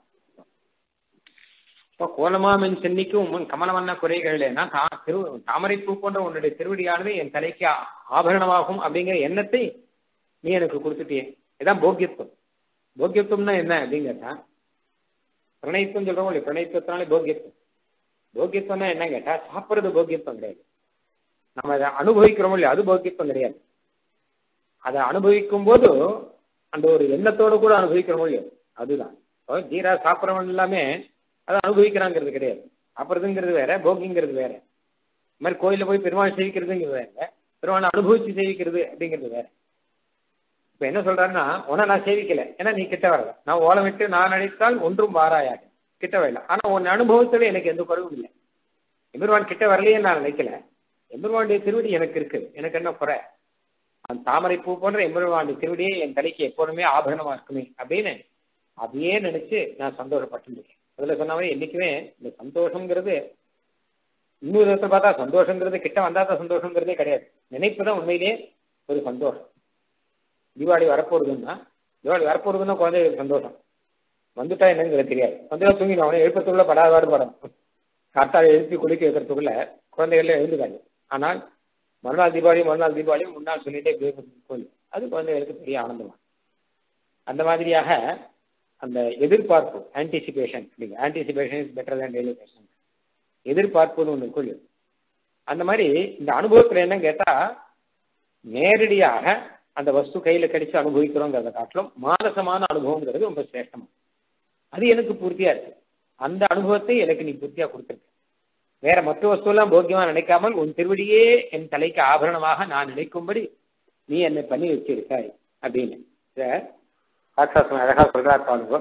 [SPEAKER 1] இப்போ கோலமாமின் சென்னிக்கும் உன் கமலவண்ண குறைகள்னா தா திரு தாமரைப்பூ போன்ற உன்னுடைய திருவடியானது என் தலைக்கு ஆபரணமாகும் அப்படிங்கிற எண்ணத்தை நீ எனக்கு கொடுத்துட்டியே இதான் போக்கியத்துவம் போக்கியத்துவம்னா என்ன அப்படிங்கிறதா பிரணயத்துவம் சொல்றோம் இல்லையா பிரணயத்துவத்தினாலே போக்கியத்துவம் போக்கியத்துவம்னா என்ன கேட்டா சாப்பிட்றது போக்கியத்துவம் கிடையாது நம்ம அதை அனுபவிக்கிறோம் இல்லையா அது போக்கியத்துவம் கிடையாது அதை அனுபவிக்கும் போது அந்த ஒரு எண்ணத்தோடு கூட அனுபவிக்கிறோம் இல்லையோ அதுதான் ஜீரா சாப்பிட்றவன் எல்லாமே அதை அனுபவிக்கிறாங்கிறது கிடையாது சாப்பிட்றதுங்கிறது வேற போக்கிங்கிறது வேற இந்த மாதிரி கோயிலில் போய் பெருமாள் சேவிக்கிறதுங்கிறது வேற பெருமாள் அனுபவிச்சு சேவிக்கிறது அப்படிங்கிறது வேற இப்ப என்ன சொல்றாருன்னா உன நான் சேவிக்கல ஏன்னா நீ கிட்ட வரல நான் ஓலம் விட்டு நான் அழைத்தால் ஒன்றும் வாராயாக கிட்ட வரல ஆனா உன் அனுபவத்துல எனக்கு எந்த குறைவும் இல்லை எம்பெருமான் கிட்ட வரலையே நான் நினைக்கல எம்பெருமானுடைய திருவடி எனக்கு இருக்கு எனக்கு என்ன குறை அந்த தாமரை பூ போன்ற எம்பெருமானுடைய திருவடியே என் தலைக்கு எப்போதுமே ஆபரணமா இருக்குமே அப்படின்னு அதையே நினைச்சு நான் சந்தோஷப்பட்டுருக்கேன் அதுல சொன்னாவே என்னைக்குமே இந்த சந்தோஷங்கிறது இன்னொரு விதத்தை பார்த்தா சந்தோஷங்கிறது கிட்ட வந்தாதான் சந்தோஷங்கிறதே கிடையாது நினைப்பு தான் உண்மையிலேயே ஒரு சந்தோஷம் தீபாவளி வரப்போறதுன்னா தீபாவளி வரப்போறதுன்னா குழந்தைகளுக்கு சந்தோஷம் வந்துட்டா என்னங்கிறது தெரியாது வந்து தூங்கிடும் அவனை எழுப்பத்துக்குள்ள படாதாடு படம் காத்தால எழுப்பி குளிக்க வைக்கிறதுக்குள்ள குழந்தைகள் எழுந்துக்காது ஆனால் மறுநாள் தீபாவளி மறுநாள் தீபாவளி முன்னாள் சொல்லிட்டே கோயில் அது குழந்தைகளுக்கு பெரிய ஆனந்தமா அந்த மாதிரியாக அந்த எதிர்பார்ப்பு ஆன்டிசிபேஷன் அப்படிங்க anticipation is better than realisation எதிர்பார்ப்புன்னு ஒன்று கொள்ளு அந்த மாதிரி இந்த அனுபவத்துல என்ன கேட்டா நேரடியாக அந்த வஸ்து கையில கடிச்சு அனுபவிக்கிறோங்கிறத காட்டிலும் மானசமான அனுபவங்கிறது ரொம்ப சிரேஷ்டமா அது எனக்கு பூர்த்தியா இருக்கு அந்த அனுபவத்தை எனக்கு நீ பூர்த்தியா கொடுத்துருக்க வேற மற்ற வஸ்துவெல்லாம் போக்கியமா நினைக்காமல் உன் திருவடியே என் தலைக்கு ஆபரணமாக நான் நினைக்கும்படி நீ என்னை பண்ணி வச்சிருக்காய் அப்படின்னு சாட்சாசனம் அழகா சொல்றார் பாருங்க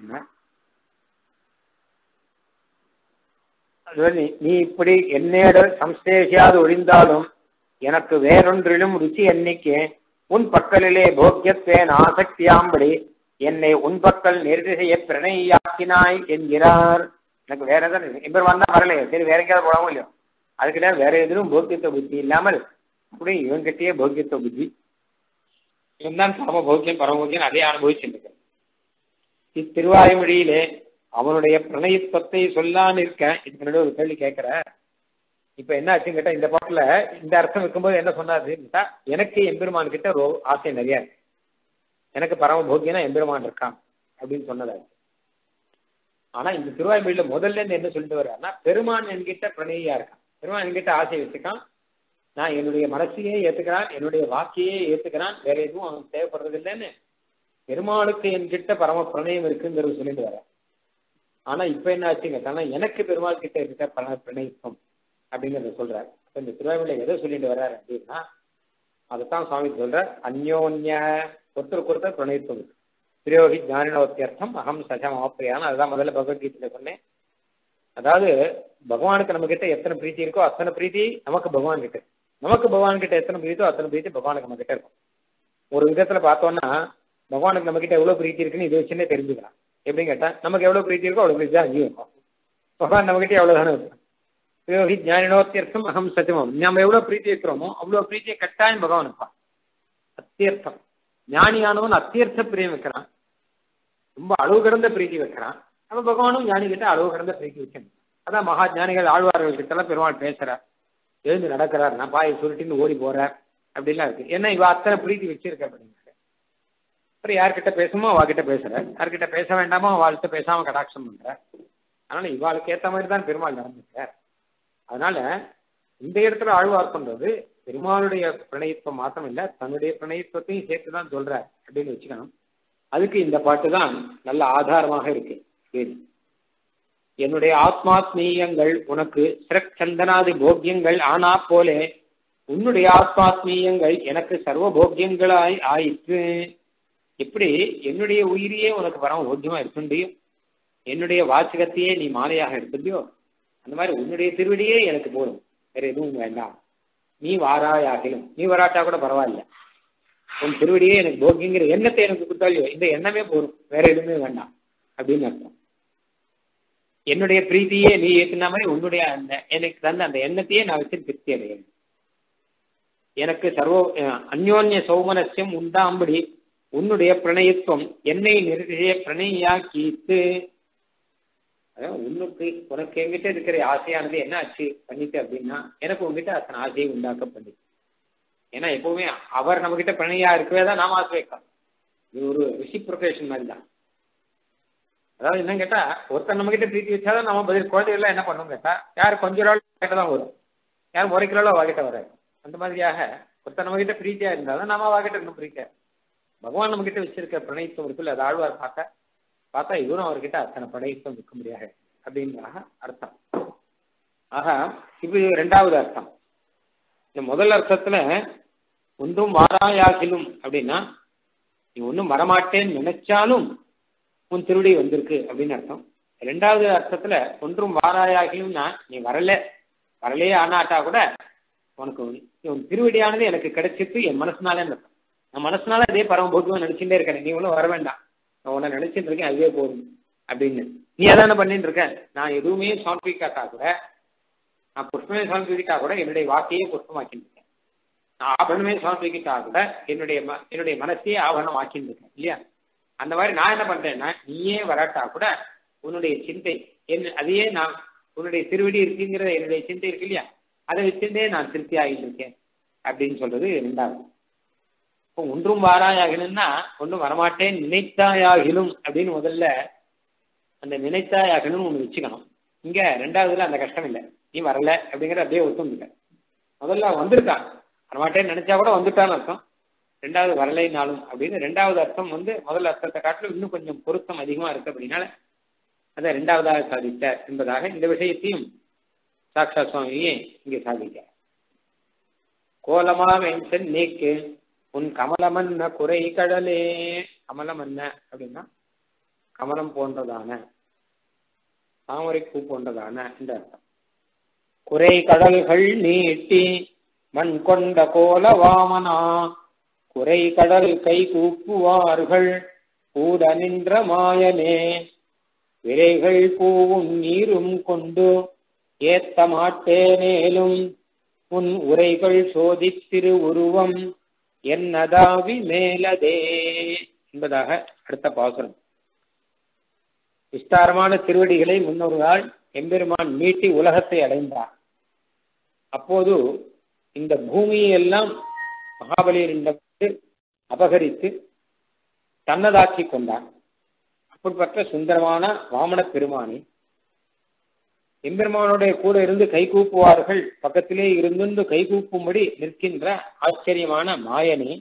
[SPEAKER 1] நீ இப்படி என்னேட சம்சேஷியாது ஒழிந்தாலும் எனக்கு வேறொன்றிலும் ருச்சி எண்ணிக்கே உன் பக்கலிலே போக்கியத்தேன் ஆசக்தியாம்படி என்னை உன் பக்கல் நிர்திசைய பிரணயாக்கினாய் என்கிறார் எனக்கு வேற எதாவது எம்பெருமான் தான் வரலையே சரி வேற எங்கேயாவது போடாமோ இல்லையோ அதுக்கிட்ட வேற எதிரும் போக்கியத்துவ புத்தி இல்லாமல் அப்படி இவன்கிட்டயே போக்கியத்துவ புத்தி இவன்தான் பரம போக்கியம் பரமபோக்கியம் அதே அனுபவிச்சுட்டு இத்திருவாயுமொழியிலே அவனுடைய பிரணயத்துவத்தை சொல்லான்னு இருக்க இதுக்கு முன்னாடி ஒரு கேள்வி கேட்கிற இப்ப என்ன ஆச்சுன்னு கேட்டா இந்த பாட்டுல இந்த அர்த்தம் வைக்கும்போது என்ன சொன்னாரு கேட்டா எனக்கு எம்பெருமான் கிட்ட ரோ ஆசை நிறைய இருக்கு எனக்கு பரம போக்கியனா எம்பெருமான் இருக்கான் அப்படின்னு சொன்னதாச்சு ஆனா இந்த திருவாய்மொழியில முதல்ல இருந்து என்ன சொல்லிட்டு வர்றாருன்னா பெருமான் என்கிட்ட பிரணயியா இருக்கான் பெருமான் என்கிட்ட ஆசை வச்சுக்கான் நான் என்னுடைய மனசையே ஏத்துக்கிறான் என்னுடைய வாக்கையே ஏத்துக்கிறான் வேற எதுவும் அவனுக்கு தேவைப்படுறது இல்லைன்னு பெருமாளுக்கு என்கிட்ட பரம பிரணயம் இருக்குங்கிறது சொல்லிட்டு வர ஆனா இப்ப என்ன ஆச்சுங்க தானே எனக்கு பெருமாள் கிட்ட இருக்க பரம பிரணயித்தம் அப்படிங்கறத சொல்றாரு அப்ப இந்த திருவாய்மொழியில எதை சொல்லிட்டு வர்றாரு அப்படின்னா அதைத்தான் சுவாமி சொல்ற அந்யோன்ய ஒருத்தருக்கு ஒருத்தர் பிரணயித்தம் பிரியோகி ஞானினோத்தியர்த்தம் அகம் சஜம் ஆப்பிரியான்னு அதுதான் முதல்ல பகவத்கீதையில சொன்னேன் அதாவது பகவானுக்கு நம்ம கிட்ட எத்தனை பிரீத்தி இருக்கோ அத்தனை பிரீத்தி நமக்கு பகவான் கிட்ட நமக்கு பகவான் கிட்ட எத்தனை பிரீத்தோ அத்தனை பிரீத்தி பகவானுக்கு நம்ம கிட்ட இருக்கும் ஒரு விதத்துல பார்த்தோம்னா பகவானுக்கு நம்ம கிட்ட எவ்வளவு பிரீத்தி இருக்குன்னு இதை வச்சுன்னே தெரிஞ்சுக்கலாம் எப்படின்னு கேட்டா நமக்கு எவ்வளவு பிரீத்தி இருக்கோ அவ்வளவு பிரீத்தி தான் அங்கேயும் இருக்கும் பகவான் நம்ம கிட்ட எவ்வளவு தானே இருக்கும் பிரியோகி ஞானினோத்தியர்த்தம் அகம் சத்தியமம் நம்ம எவ்வளவு பிரீத்தி இருக்கிறோமோ அவ்வளவு பிரீத்தியை கட்டாயம் பகவான் இருப்பான் அத்தியர்த்தம் ஞானியானவன் அத்தியர்த்த பிரியம் வைக்கிறான் ரொம்ப அளவு கடந்த பிரீத்தி வைக்கிறான் நம்ம பகவானும் ஞானி கிட்ட அளவு கடந்த பிரீத்தி வைக்கணும் அதான் மகா ஞானிகள் ஆழ்வார்கள் கிட்ட எல்லாம் பெருமாள் பேசுறார் எழுந்து நடக்கிறார் நான் பாயை சுருட்டின்னு ஓடி போறார் அப்படிலாம் இருக்கு ஏன்னா இவ அத்தனை பிரீத்தி வச்சிருக்க அப்படிங்கிறாரு அப்புறம் யார்கிட்ட பேசுமோ அவகிட்ட பேசுற யார்கிட்ட பேச வேண்டாமோ அவள்கிட்ட பேசாம கடாட்சம் பண்ற அதனால இவாளுக்கு ஏத்த மாதிரி தான் பெருமாள் நடந்துக்கிறார் அதனால இந்த இடத்துல ஆழ்வார் பண்றது பெருமாளுடைய பிரணயத்துவம் மாத்திரம் இல்ல தன்னுடைய பிரணயத்துவத்தையும் சேர்த்து தான் சொல்றார் அப்படின்னு வச்சுக்கணும் அதுக்கு இந்த பாட்டு தான் நல்ல ஆதாரமாக இருக்கு சரி என்னுடைய ஆத்மாத்மீயங்கள் உனக்கு சிறச்சந்தனாதி போக்கியங்கள் ஆனா போலே உன்னுடைய ஆத்மாத்மீயங்கள் எனக்கு சர்வ போக்கியங்களாய் ஆயிற்று எப்படி என்னுடைய உயிரியே உனக்கு பரம போக்கியமா இருக்குண்டியோ என்னுடைய வாசகத்தையே நீ மாலையாக எடுத்துட்டியோ அந்த மாதிரி உன்னுடைய திருவடியே எனக்கு போதும் வேற எதுவும் வேண்டாம் நீ வாராயாகிலும் நீ வராட்டா கூட பரவாயில்ல உன் திருவடியே எனக்கு போக்கிங்கிற எண்ணத்தை எனக்கு கொடுத்தாலியோ இந்த எண்ணமே போதும் வேற எதுவுமே வேண்டாம் அப்படின்னு அர்த்தம் என்னுடைய பிரீத்தியே நீ ஏத்துன மாதிரி உன்னுடைய அந்த எனக்கு தந்த அந்த எண்ணத்தையே நான் வச்சு திருப்தி அடையேன் எனக்கு சர்வ அந்யோன்ய சௌமனசியம் உண்டாம்படி உன்னுடைய பிரணயத்துவம் என்னை நிறுத்திய பிரணயாக்கீத்து அதாவது உன்னுக்கு உனக்கு என்கிட்ட இருக்கிற ஆசையானது என்ன ஆச்சு பண்ணிட்டு அப்படின்னா எனக்கு உங்ககிட்ட அத்தனை ஆசையை உண்டாக்க பண்ணி ஏன்னா எப்பவுமே அவர் நம்ம கிட்ட பிணையா இருக்கவே தான் நாம ஆசை வைக்கலாம் இது ஒரு ரிசிப்ரொகேஷன் மாதிரி தான் அதாவது என்ன கேட்டா ஒருத்தர் நம்ம கிட்ட பிரீத்தி வச்சாதான் நம்ம பதில் குழந்தைகள்லாம் என்ன பண்ணுவோம் கேட்டா யார் கொஞ்ச நாள் கிட்ட தான் வரும் யார் முறைக்கிறாளோ அவகிட்ட வராது அந்த மாதிரியாக ஒருத்தர் நம்ம கிட்ட பிரீத்தியா இருந்தாலும் நாம அவகிட்ட இன்னும் பிரீத்தியா பகவான் நம்ம கிட்ட வச்சிருக்க பிரணயத்துவம் இருக்குல்ல அது ஆழ்வார் பார்க்க பார்த்தா இவரும் அவர்கிட்ட அத்தனை படைத்தும் இருக்க முடியாது அப்படிங்கிறாக அர்த்தம் ஆக இது ரெண்டாவது அர்த்தம் இந்த முதல் அர்த்தத்துல ஒன்றும் வாராயாகிலும் அப்படின்னா நீ ஒன்றும் வரமாட்டேன்னு நினைச்சாலும் உன் திருடி வந்திருக்கு அப்படின்னு அர்த்தம் ரெண்டாவது அர்த்தத்துல ஒன்றும் வாராயாகிலும்னா நீ வரல வரலையே ஆனாட்டா கூட உனக்கு உன் திருவடியானது எனக்கு கிடைச்சிட்டு என் மனசுனாலே அர்த்தம் நான் மனசுனால அதே பரமபோக்கியமா நினைச்சுட்டே இருக்கேன் நீ ஒன்றும் வர வேண்டாம் நான் உன்னை நினைச்சிட்டு இருக்கேன் அதுவே போதும் அப்படின்னு நீ அதான பண்ணிட்டு இருக்க நான் எதுவுமே சாம்பிக்காட்டா கூட நான் புஷ்பமே சாம்பிக்கிட்டா கூட என்னுடைய வாக்கையே புஷ்பமாக்கிட்டு இருக்கேன் நான் ஆபரணமே சமர்ப்பிக்கிட்டா கூட என்னுடைய ம- என்னுடைய மனசையே ஆபரணம் ஆக்கின்னு இருக்கேன் இல்லையா அந்த மாதிரி நான் என்ன பண்றேன்னா நீயே வராட்டா கூட உன்னுடைய சிந்தை என்ன அதையே நான் உன்னுடைய திருவடி இருக்குங்கிற என்னுடைய சிந்தை இருக்கு இல்லையா அதை வச்சுட்டே நான் திருப்தி ஆகிட்டு இருக்கேன் அப்படின்னு சொல்றது ரெண்டாவது இப்போ ஒன்றும் வாராயாகணும்னா ஒன்றும் வரமாட்டேன் நினைத்தாயாகிலும் அப்படின்னு முதல்ல அந்த நினைத்தாயாகணும் ஒன்று வச்சுக்கணும் இங்க ரெண்டாவதுல அந்த கஷ்டம் இல்லை நீ வரல அப்படிங்கிற அப்படியே ஒத்தும் இல்லை முதல்ல வந்திருக்கான் வரமாட்டேன்னு நினைச்சா கூட வந்துட்டான்னு அர்த்தம் ரெண்டாவது வரலைனாலும் அப்படின்னு ரெண்டாவது அர்த்தம் வந்து முதல் அர்த்தத்தை காட்டிலும் இன்னும் கொஞ்சம் பொருத்தம் அதிகமா இருக்கு அப்படின்னால அதை ரெண்டாவதாக சாதித்தார் என்பதாக இந்த விஷயத்தையும் சாக்ஷா சுவாமியே இங்கே சாதித்தார் கோலமா வெஞ்சன் நீக்கு உன் கமலமன்ன குறை கடலே கமலம் என்ன அப்படின்னா கமலம் போன்றதான தாமரை பூ போன்றதான இந்த அர்த்தம் குறை கடல்கள் நீட்டி மண் கொண்ட கோல வாமனா குறை கடல் கை கூப்புவார்கள் கூட நின்ற மாயனே விரைகள் பூவும் நீரும் கொண்டு ஏத்த மாட்டேனேலும் உன் உரைகள் சோதித்திரு உருவம் என்னதாவி மேலதே என்பதாக அடுத்த பாசுரம் விஸ்தாரமான திருவடிகளை முன்னொருநாள் எம்பெருமான் மீட்டி உலகத்தை அடைந்தார் அப்போது இந்த பூமியை எல்லாம் மகாபலியிடமிருந்து அபகரித்து தன்னதாக்கி கொண்டார் அப்படிப்பட்ட சுந்தரமான வாமன பெருமானி எம்பெருமானுடைய கூட இருந்து கைகூப்புவார்கள் பக்கத்திலே இருந்து கைகூப்பும்படி நிற்கின்ற ஆச்சரியமான மாயனே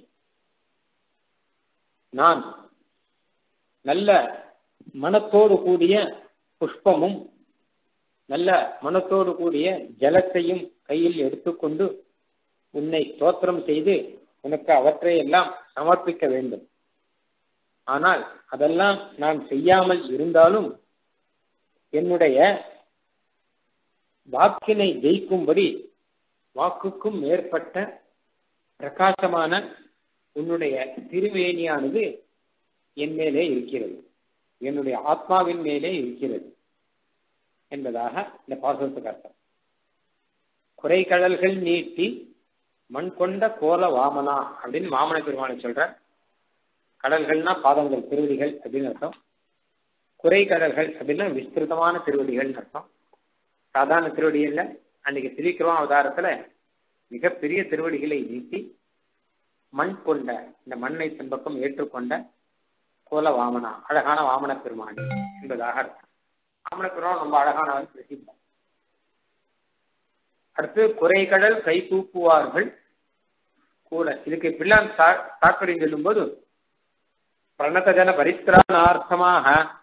[SPEAKER 1] நான் நல்ல மனத்தோடு கூடிய புஷ்பமும் நல்ல மனத்தோடு கூடிய ஜலத்தையும் கையில் எடுத்துக்கொண்டு உன்னை தோத்திரம் செய்து உனக்கு அவற்றை எல்லாம் சமர்ப்பிக்க வேண்டும் ஆனால் அதெல்லாம் நான் செய்யாமல் இருந்தாலும் என்னுடைய வாக்கினை ஜெயிக்கும்படி வாக்குக்கும் மேற்பட்ட பிரகாசமான உன்னுடைய திருமேனியானது என் மேலே இருக்கிறது என்னுடைய ஆத்மாவின் மேலே இருக்கிறது என்பதாக இந்த பாசத்துக்கு அர்த்தம் குறை கடல்கள் நீட்டி மண் கொண்ட கோல வாமனா அப்படின்னு வாமன பெருமானை சொல்ற கடல்கள்னா பாதங்கள் திருவடிகள் அப்படின்னு அர்த்தம் குறை கடல்கள் அப்படின்னா விஸ்திருதமான திருவடிகள் அர்த்தம் சாதாரண திருவடி இல்ல அன்னைக்கு திரிக்கிறோம் அவதாரத்துல மிகப்பெரிய திருவடிகளை நீட்டி மண் கொண்ட இந்த மண்ணை பின்பக்கம் ஏற்றுக்கொண்ட கோல வாமனா அழகான வாமன பெருமான் என்பதாக அர்த்தம் வாமன பெருமான் ரொம்ப அழகானவன் பிரசித்தம் அடுத்து குறைகடல் கை தூக்குவார்கள் கூட இதுக்கு பிள்ளான் தாற்பயம் சொல்லும்போது பிரணதஜன பரித்ராணார்த்தமாக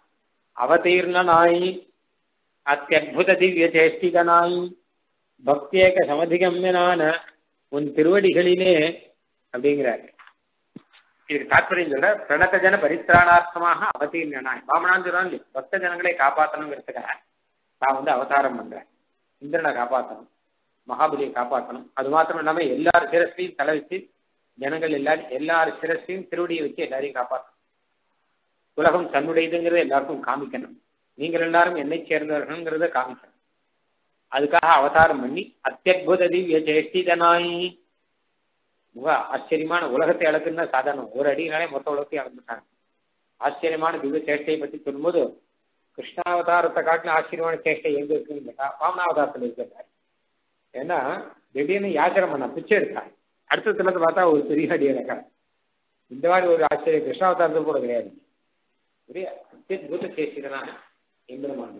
[SPEAKER 1] அவதீர்ணனாய் அத்தியுத திவ்ய சேஷ்டிகனாய் பக்தியேக சமதிகம்யனான உன் திருவடிகளிலே அப்படிங்கிறார் இதுக்கு தாற்பயம் சொல்ற பிரணத ஜன பரித்ராணார்த்தமாக அவதீர்ணனாய் பாமனான் சொல்றான் பக்த ஜனங்களை காப்பாற்றணுங்கிறதுக்காக நான் வந்து அவதாரம் பண்றேன் இந்திரனை காப்பாற்றணும் மகாபலியை காப்பாற்றணும் அது மாத்திரம் இல்லாம எல்லார் சிரஸ்லையும் தலை வச்சு ஜனங்கள் எல்லாரும் எல்லார் சிரஸ்லையும் திருவடியை வச்சு எல்லாரையும் காப்பாற்றணும் உலகம் தன்னுடையதுங்கிறத எல்லாருக்கும் காமிக்கணும் நீங்கள் எல்லாரும் என்னை சேர்ந்தவர்கள்ங்கிறத காமிக்கணும் அதுக்காக அவதாரம் பண்ணி அத்தியுத திவ்ய சேஷ்டிதனாய் முக ஆச்சரியமான உலகத்தை அளக்குன்னா சாதாரணம் ஒரு அடினாலே மொத்த உலகத்தையும் அளந்துட்டாங்க ஆச்சரியமான திவ்ய சேஷ்டையை பத்தி சொல்லும்போது கிருஷ்ணாவதாரத்தை காட்டின ஆச்சரியமான சேஷ்டை எங்க இருக்குன்னு கேட்டா வாமனாவதாரத்தில் இருக்கிறார் ஏன்னா திடீர்னு யாத்திரை பண்ண பிச்சை எடுத்தாங்க அடுத்த தினத்தை பார்த்தா ஒரு பெரிய அடி இருக்கா இந்த மாதிரி ஒரு ஆச்சரியம் கிருஷ்ணாவதாரத்தில் கூட கிடையாது ஒரே அத்தியுத சேஷிதனான எம்பெருமான்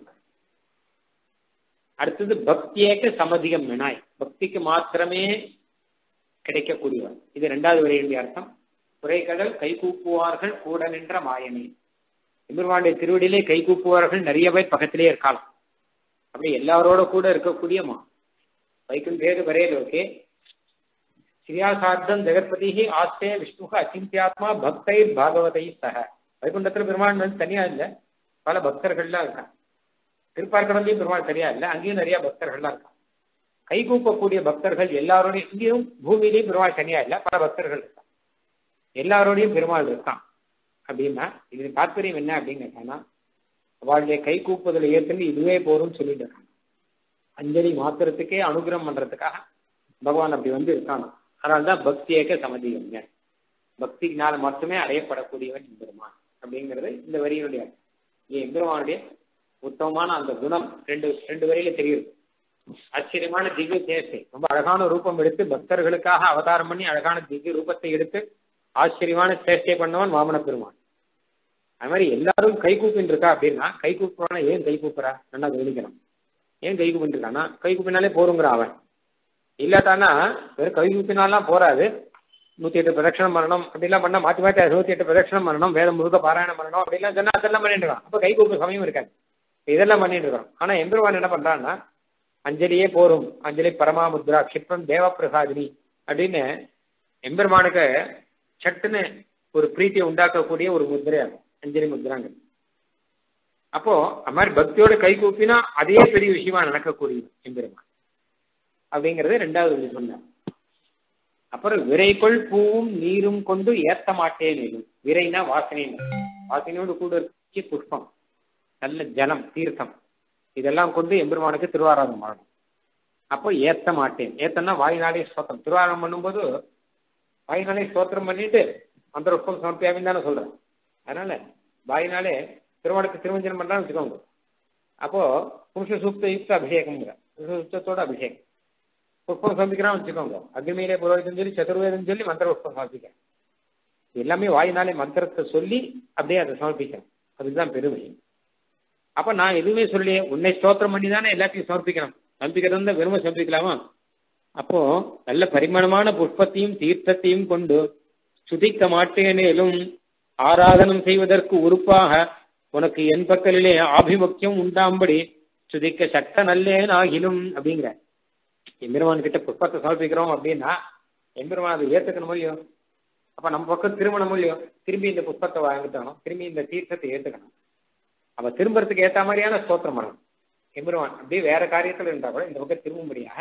[SPEAKER 1] அடுத்தது பக்தியேக்க சமதிகம் வினாய் பக்திக்கு மாத்திரமே கிடைக்கக்கூடியவன் இது ரெண்டாவது வரையினுடைய அர்த்தம் குறைகடல் கைகூப்புவார்கள் கூட நின்ற மாயனே எம்பெருமானுடைய திருவடியிலே கைகூப்புவார்கள் நிறைய பேர் பக்கத்திலே இருக்கலாம் அப்படி எல்லாரோட கூட இருக்கக்கூடிய மா வைகுண்டேது வரையலோகே ஸ்ரீயாசார்த்தம் ஜெகத்பதி ஆஸ்தே விஷ்ணு அச்சிந்தியாத்மா பக்தை பாகவதை சக வைகுண்டத்துல பெருமாள் வந்து தனியா இல்லை பல பக்தர்கள்லாம் இருக்காங்க திருப்பார்க்கடலையும் பெருமாள் தனியா இல்லை அங்கேயும் நிறைய பக்தர்கள்லாம் இருக்காங்க கைகூப்பக்கூடிய பக்தர்கள் எல்லாரோடையும் இங்கேயும் பூமியிலையும் பெருமாள் தனியா இல்லை பல பக்தர்கள் இருக்காங்க எல்லாரோடையும் பெருமாள் இருக்கான் அப்படின்னா இது தாற்பயம் என்ன அப்படின்னு கேட்டாங்கன்னா அவளுடைய கை கூப்புதலை ஏற்கனவே இதுவே போதும்னு சொல்லிட்டு இருக்காங்க அஞ்சலி மாத்திரத்துக்கே அனுகிரகம் பண்றதுக்காக பகவான் அப்படி வந்து இருக்கானோ அதனால்தான் பக்தியேக்க சமதிகம்ங்க பக்தியினால் மட்டுமே அடையப்படக்கூடியவன் எம்பெருமான் அப்படிங்கிறது இந்த வரியினுடைய இங்கே எம்பெருமானுடைய உத்தமமான அந்த குணம் ரெண்டு ரெண்டு வரியில தெரியுது ஆச்சரியமான திவ்ய தேசை ரொம்ப அழகான ரூபம் எடுத்து பக்தர்களுக்காக அவதாரம் பண்ணி அழகான திவ்ய ரூபத்தை எடுத்து ஆச்சரியமான சேஷ்டை பண்ணவன் வாமன பெருமான் அது மாதிரி எல்லாரும் கை கூப்பின்னு இருக்கா அப்படின்னா கை கூப்பிடுறானா ஏன் கை கூப்பிடுறா நல்லா கவனிக்கணும் ஏன் கை கூப்பிட்டு இருக்கானா கை கூப்பினாலே போருங்கிறான் அவன் இல்லாட்டானா வெறும் கை கூப்பினாலாம் போறாது நூத்தி எட்டு பிரதட்சணம் பண்ணணும் அப்படிலாம் பண்ணா மாத்தி மாத்தி நூத்தி எட்டு பிரதட்சணம் பண்ணணும் வேதம் முழுக்க பாராயணம் பண்ணணும் அப்படிலாம் சொன்னா அதெல்லாம் பண்ணிட்டு இருக்கான் அப்ப கை கூப்பிட சமயம் இருக்காது இதெல்லாம் பண்ணிட்டு இருக்கோம் ஆனா எம்பெருமான் என்ன பண்றான்னா அஞ்சலியே போரும் அஞ்சலி பரமாமுத்ரா கஷிப்ரம் தேவ பிரசாதினி அப்படின்னு எம்பெருமானுக்கு சட்டுன்னு ஒரு பிரீத்தியை உண்டாக்கக்கூடிய ஒரு முத்திரையாகும் அஞ்சலி முத்ராங்க அப்போ அது மாதிரி பக்தியோட கை கூப்பினா அதே பெரிய விஷயமா நடக்கக்கூடிய எம்பெருமான் அப்படிங்கறது ரெண்டாவது சொன்னார் அப்புறம் விரைக்குள் பூவும் நீரும் கொண்டு ஏத்த மாட்டேன் விரைனா வாசனை வாசனையோடு கூட இருக்க புஷ்பம் நல்ல ஜலம் தீர்த்தம் இதெல்லாம் கொண்டு எம்பெருமானுக்கு திருவாராதம் பண்ணணும் அப்போ ஏத்த மாட்டேன் ஏத்தன்னா வாயினாலே ஸ்தோத்திரம் திருவாரம் பண்ணும்போது வாயினாலே ஸ்தோத்திரம் பண்ணிட்டு அந்த புஷ்பம் சமர்ப்பியாமின்னு தானே சொல்றேன் அதனால வாயினாலே திருமணத்துக்கு திருமஞ்சனம் பண்றான்னு வச்சுக்கோங்க அப்போ புருஷ சூக்த யுக்த அபிஷேகம்ங்கிற புருஷ சுத்தத்தோட அபிஷேகம் புஷ்பம் சமர்ப்பிக்கிறான்னு வச்சுக்கோங்க அக்னிமேலே புரோகிதம் சொல்லி சதுர்வேதம் சொல்லி மந்திர புஷ்பம் சமர்ப்பிக்கிறேன் எல்லாமே வாயினாலே மந்திரத்தை சொல்லி அப்படியே அதை சமர்ப்பிக்கிறேன் அதுதான் பெருமை அப்ப நான் எதுவுமே சொல்லி உன்னை ஸ்தோத்திரம் பண்ணி தானே எல்லாத்தையும் சமர்ப்பிக்கணும் சமர்ப்பிக்கிறது இருந்தா வெறுமை சமர்ப்பிக்கலாமா அப்போ நல்ல பரிமாணமான புஷ்பத்தையும் தீர்த்தத்தையும் கொண்டு சுதிக்க மாட்டேனேலும் ஆராதனம் செய்வதற்கு உறுப்பாக உனக்கு என் பக்கலிலே ஆபிமுக்கியம் உண்டாம்படி சுதிக்க சட்ட நல்லேன் ஆகிலும் அப்படிங்கிற எம்பெருமான் கிட்ட புஷ்பத்தை சமர்ப்பிக்கிறோம் அப்படின்னா எம்பெருமான் அதை ஏத்துக்கணும் இல்லையோ அப்ப நம்ம பக்கம் திருமணம் இல்லையோ திரும்பி இந்த புஷ்பத்தை வாங்கிட்டணும் திரும்பி இந்த தீர்த்தத்தை ஏத்துக்கணும் அவ திரும்புறதுக்கு ஏத்த மாதிரியான ஸ்தோத்திரம் பண்ணணும் எம்பெருமான் அப்படியே வேற காரியத்துல இருந்தா கூட இந்த பக்கம் திரும்பும்படியாக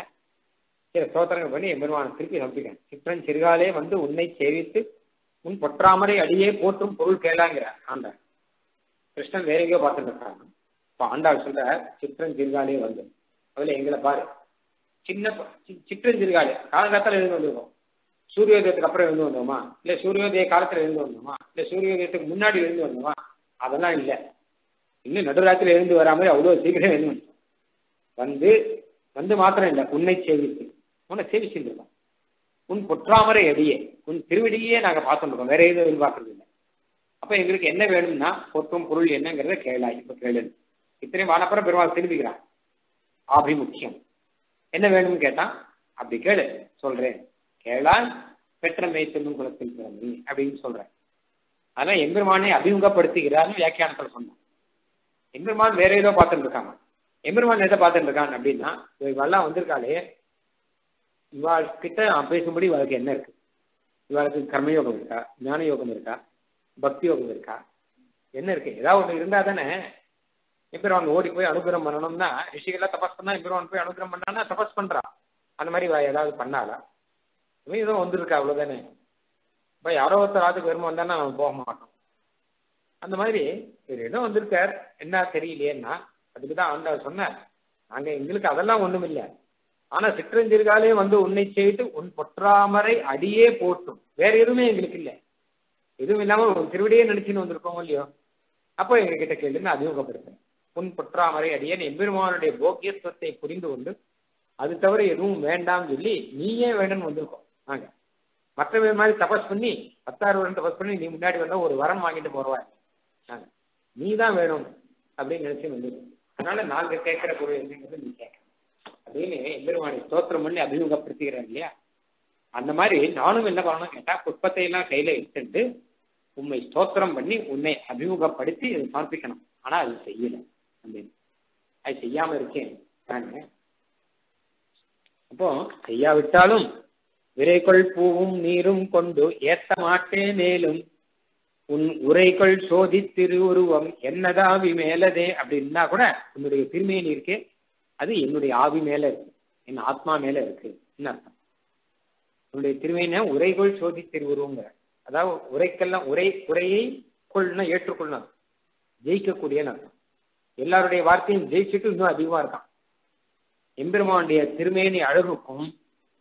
[SPEAKER 1] சில ஸ்தோத்திரங்கள் பண்ணி எம்பெருமான் திருப்பி சமர்ப்பிக்கணும் சிற்றன் சிறுகாலே வந்து உன்னை சேவித்து உன் பொற்றாமரை அடியே போற்றும் பொருள் கேளாங்கிற ஆண்டாள் கிருஷ்ணன் வேற எங்கேயோ பார்த்துட்டு இருக்காங்க இப்ப ஆண்டாள் சொல்ற சிற்றன் சிறுகாலே வந்து அதுல எங்களை பாரு சின்ன சிற்றன் சிறுகாலே காலகாலத்துல எழுந்து வந்திருக்கோம் சூரியோதயத்துக்கு அப்புறம் எழுந்து வந்தோமா இல்ல சூரியோதய காலத்துல எழுந்து வந்தோமா இல்ல சூரியோதயத்துக்கு முன்னாடி எழுந்து வந்தோமா அதெல்லாம் இல்ல இன்னும் நடுராத்திரி எழுந்து வரா மாதிரி அவ்வளவு சீக்கிரம் எழுந்து வந்தோம் வந்து வந்து மாத்திரம் இல்லை உன்னை சேவித்து உன்னை சேவிச்சுருக்கோம் உன் பொற்றாமரை அடியே உன் திருவடியே நாங்க பார்த்துட்டு இருக்கோம் வேற எதுவும் எதிர்பார்க்கறது இல்லை அப்ப எங்களுக்கு என்ன வேணும்னா பொற்றம் பொருள் என்னங்கிறத கேளாய் இப்ப கேளு இத்தனையும் வானப்புறம் பெருமாள் திரும்பிக்கிறான் ஆபிமுக்கியம் என்ன வேணும்னு கேட்டான் அப்படி கேளு சொல்றேன் கேளால் பெற்ற மேய்த்தலும் குலத்தில் பிறந்தி அப்படின்னு சொல்றேன் அதான் எம்பெருமானை அபிமுகப்படுத்துகிறார்னு வியாக்கியானத்தில் சொன்னான் எம்பெருமான் வேற ஏதோ பார்த்துட்டு இருக்காங்க எம்பெருமான் எதை பார்த்துட்டு இருக்கான் அப்படின்னா இவெல்லாம் வந்திருக்காளே இவாள் கிட்ட பேசும்படி இவளுக்கு என்ன இருக்கு இவளுக்கு கர்மயோகம் இருக்கா ஞான யோகம் இருக்கா பக்தி யோகம் இருக்கா என்ன இருக்கு ஏதாவது ஒண்ணு இருந்தா தானே எம்பெருமான் ஓடி போய் அனுகிரகம் பண்ணணும்னா ரிஷிகள்லாம் தபஸ் பண்ணா எம்பெருமான் போய் அனுகிரகம் பண்ணான்னா தபஸ் பண்றா அந்த மாதிரி ஏதாவது பண்ணாளா இவன் ஏதோ வந்திருக்கா அவ்வளவுதானே இப்ப யாரோ ஒருத்தர் ஆத்துக்கு வருமா வந்தானா நம்ம போக மாட்டோம் அந்த மாதிரி இவர் ஏதோ வந்திருக்கார் என்ன தெரியலையேன்னா அதுக்கு தான் ஆண்டாள் சொன்னார் நாங்க எங்களுக்கு அதெல்லாம் ஒண்ணும் இல்லை ஆனா சிற்றஞ்சிறுகாலே வந்து உன்னை செய்து உன் பொற்றாமரை அடியே போட்டும் வேற எதுவுமே எங்களுக்கு இல்லை எதுவும் இல்லாம உன் திருவிடியே நினைச்சுன்னு வந்திருக்கோம் இல்லையோ அப்போ எங்க கிட்ட கேளுன்னு அறிமுகப்படுத்தேன் உன் பொற்றாமரை அடியேன் எம்பெருமானுடைய போக்கியத்துவத்தை புரிந்து கொண்டு அது தவிர எதுவும் வேண்டாம் சொல்லி நீயே வேணும்னு வந்திருக்கோம் நாங்க மற்ற மாதிரி தபஸ் பண்ணி பத்தாறு வருடம் தபஸ் பண்ணி நீ முன்னாடி வந்தா ஒரு வரம் வாங்கிட்டு போறவாய் நாங்க நீ தான் வேணும் அப்படின்னு நினைச்சு வந்திருக்கோம் அதனால நாங்க கேட்கிற பொருள் என்னங்கிறது நீ கேட்க அப்படின்னு எம்பெருமானை ஸ்தோத்திரம் பண்ணி அபிமுகப்படுத்திக்கிறார் இல்லையா அந்த மாதிரி நானும் என்ன பண்ணணும் கேட்டா புஷ்பத்தை எல்லாம் கையில எடுத்துட்டு உண்மை ஸ்தோத்திரம் பண்ணி உன்னை அபிமுகப்படுத்தி அதை சமர்ப்பிக்கணும் ஆனா அது செய்யல அப்படின்னு அது செய்யாம இருக்கேன் நானு அப்போ செய்யாவிட்டாலும் விரைகொள் பூவும் நீரும் கொண்டு ஏத்த மாட்டே மேலும் உன் உரைகள் சோதி திருவுருவம் என்னதாவி மேலதே அப்படின்னா கூட உன்னுடைய திருமையின் இருக்கே அது என்னுடைய ஆவி மேல இருக்கு என் ஆத்மா மேல இருக்கு அர்த்தம் உன்னுடைய திருமையின உரைகள் சோதி திருவுருவங்கிற அதாவது உரைக்கெல்லாம் உரை உரையை கொள்னா ஏற்றுக்கொள்ளணும் ஜெயிக்கக்கூடிய அர்த்தம் எல்லாருடைய வார்த்தையும் ஜெயிச்சுட்டு இன்னும் அதிகமா இருக்கான் எம்பெருமானுடைய திருமேனி அழகுக்கும்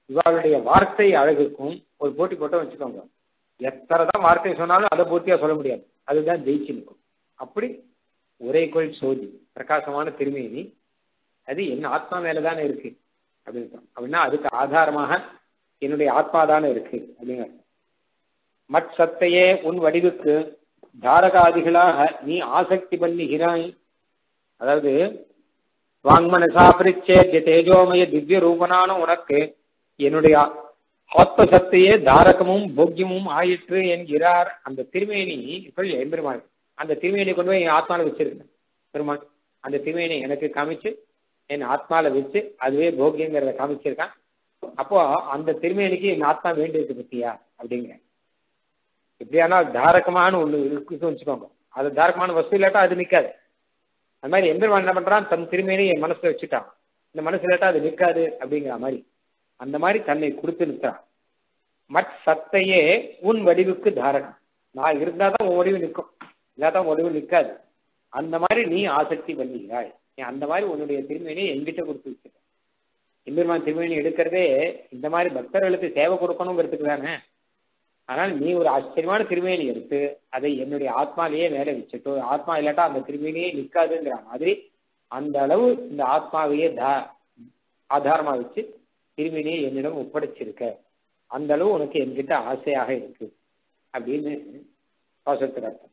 [SPEAKER 1] இவளுடைய வார்த்தை அழகுக்கும் ஒரு போட்டி போட்டு வச்சுக்கோங்க எத்தனை தான் வார்த்தை சொன்னாலும் அதை பூர்த்தியா சொல்ல முடியாது அதுதான் ஜெயிச்சு நிற்கும் அப்படி ஒரே கோள் சோதி பிரகாசமான திருமேனி அது என் ஆத்மா மேலதானே இருக்கு அப்படின்னு அப்படின்னா அதுக்கு ஆதாரமாக என்னுடைய ஆத்மா தானே இருக்கு அப்படிங்கிற மட் சத்தையே உன் வடிவுக்கு தாரகாதிகளாக நீ ஆசக்தி பண்ணுகிறாய் அதாவது வாங்மனசா பிரிச்சேத்திய தேஜோமய திவ்ய ரூபனான உனக்கு என்னுடைய ஆத்ம சத்தையே தாரகமும் போக்கியமும் ஆயிற்று என்கிறார் அந்த திருமேனி சொல்லி எம்பெருமாள் அந்த திருமேனி கொண்டு போய் என் ஆத்மால வச்சிருக்கேன் பெருமாள் அந்த திருமேனி எனக்கு காமிச்சு என் ஆத்மால வச்சு அதுவே போக்கியங்கிறத காமிச்சிருக்கான் அப்போ அந்த திருமேனிக்கு என் ஆத்மா வேண்டியது பத்தியா அப்படிங்கிற எப்படியானால் தாரகமான ஒண்ணு இருக்குன்னு வச்சுக்கோங்க அது தாரகமான வஸ்து இல்லாட்டா அது நிக்காது அது மாதிரி எம்பெருமான் என்ன பண்றான் தன் திருமேனி என் மனசுல வச்சுட்டான் இந்த மனசு இல்லாட்டா அது நிக்காது அப்படிங்கிற மாதிரி அந்த மாதிரி தன்னை கொடுத்து நிற்கிறான் மட் சத்தையே உன் வடிவுக்கு தாரகம் நான் இருந்தா தான் உன் வடிவு நிற்கும் இல்லாதான் உன் வடிவு நிற்காது அந்த மாதிரி நீ ஆசக்தி பண்ணுகிறாய் நீ அந்த மாதிரி உன்னுடைய திருமேனியை எங்கிட்ட கொடுத்து வச்சிருக்க எம்பெருமான் திருமேனி எடுக்கிறதே இந்த மாதிரி பக்தர்களுக்கு சேவை கொடுக்கணுங்கிறதுக்கு தானே ஆனால் நீ ஒரு ஆச்சரியமான திருமேனி எடுத்து அதை என்னுடைய ஆத்மாலேயே மேலே வச்சுட்டு ஆத்மா இல்லாட்டா அந்த திருமேனியே நிற்காதுங்கிற மாதிரி அந்த அளவு இந்த ஆத்மாவையே தா ஆதாரமா வச்சு திருமேனியை என்னிடம் ஒப்படைச்சிருக்க அந்த அளவு உனக்கு என்கிட்ட ஆசையாக இருக்கு அப்படின்னு பாசத்துக்கு அர்த்தம்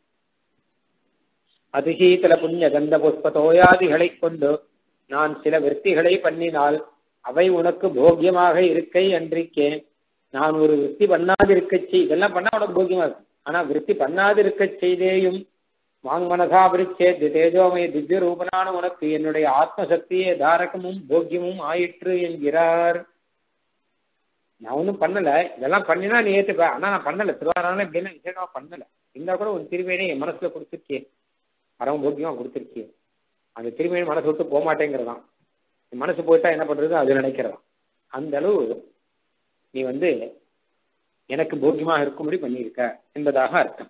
[SPEAKER 1] அதிசீதல புண்ணிய கந்த புஷ்ப தோயாதிகளை கொண்டு நான் சில விற்த்திகளை பண்ணினால் அவை உனக்கு போக்கியமாக இருக்கை அன்றிக்கே நான் ஒரு விற்பி பண்ணாதிருக்க செய் இதெல்லாம் பண்ணா உனக்கு போக்கியமா இருக்கும் ஆனா விற்பி பண்ணாதிருக்க செய்தேயும் வாங்மனசா விருச்சே தேஜோமய திவ்ய ரூபனான உனக்கு என்னுடைய ஆத்மசக்தியே தாரகமும் போக்கியமும் ஆயிற்று என்கிறார் நான் ஒன்றும் பண்ணல இதெல்லாம் பண்ணினா நீ ஏத்துப்ப ஆனா நான் பண்ணல திருவாரான இப்படிலாம் விசேஷமா பண்ணல இருந்தா கூட உன் திருமேனி என் மனசுல கொடுத்துருக்கேன் பரம போக்கியமா கொடுத்துருக்கேன் அந்த திருமேனி மனசு விட்டு போக மாட்டேங்கிறதான் மனசு போயிட்டா என்ன பண்றது அது நினைக்கிறதாம் அந்த அளவு நீ வந்து எனக்கு போக்கியமாக இருக்கும்படி பண்ணியிருக்க என்பதாக அர்த்தம்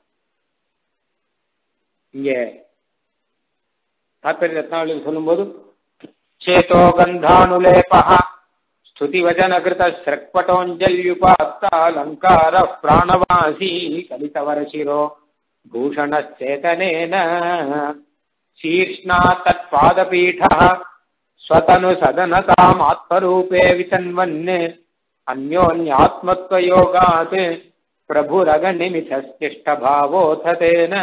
[SPEAKER 1] இங்க தாத்பரிய ரத்னாவளியில் சொல்லும்போது சேதோ கந்தானுலேபா ஸ்துதி வச்சன கிருத ஸ்ரக்பட்டோஞ்சல்யுபாத்தாலங்கார பிராணவாசி கலிதவரசிரோ பூஷணச்சேதனேன சீர்ஷ்ணா தத்பாதபீட ஸ்வதனு சதனதாம் ஆத்மரூபே விதன்வன்னு அந்யோன்யாத்மத்வயோகாத் பிரபுரகநிமிஷ்டபாவோத தேன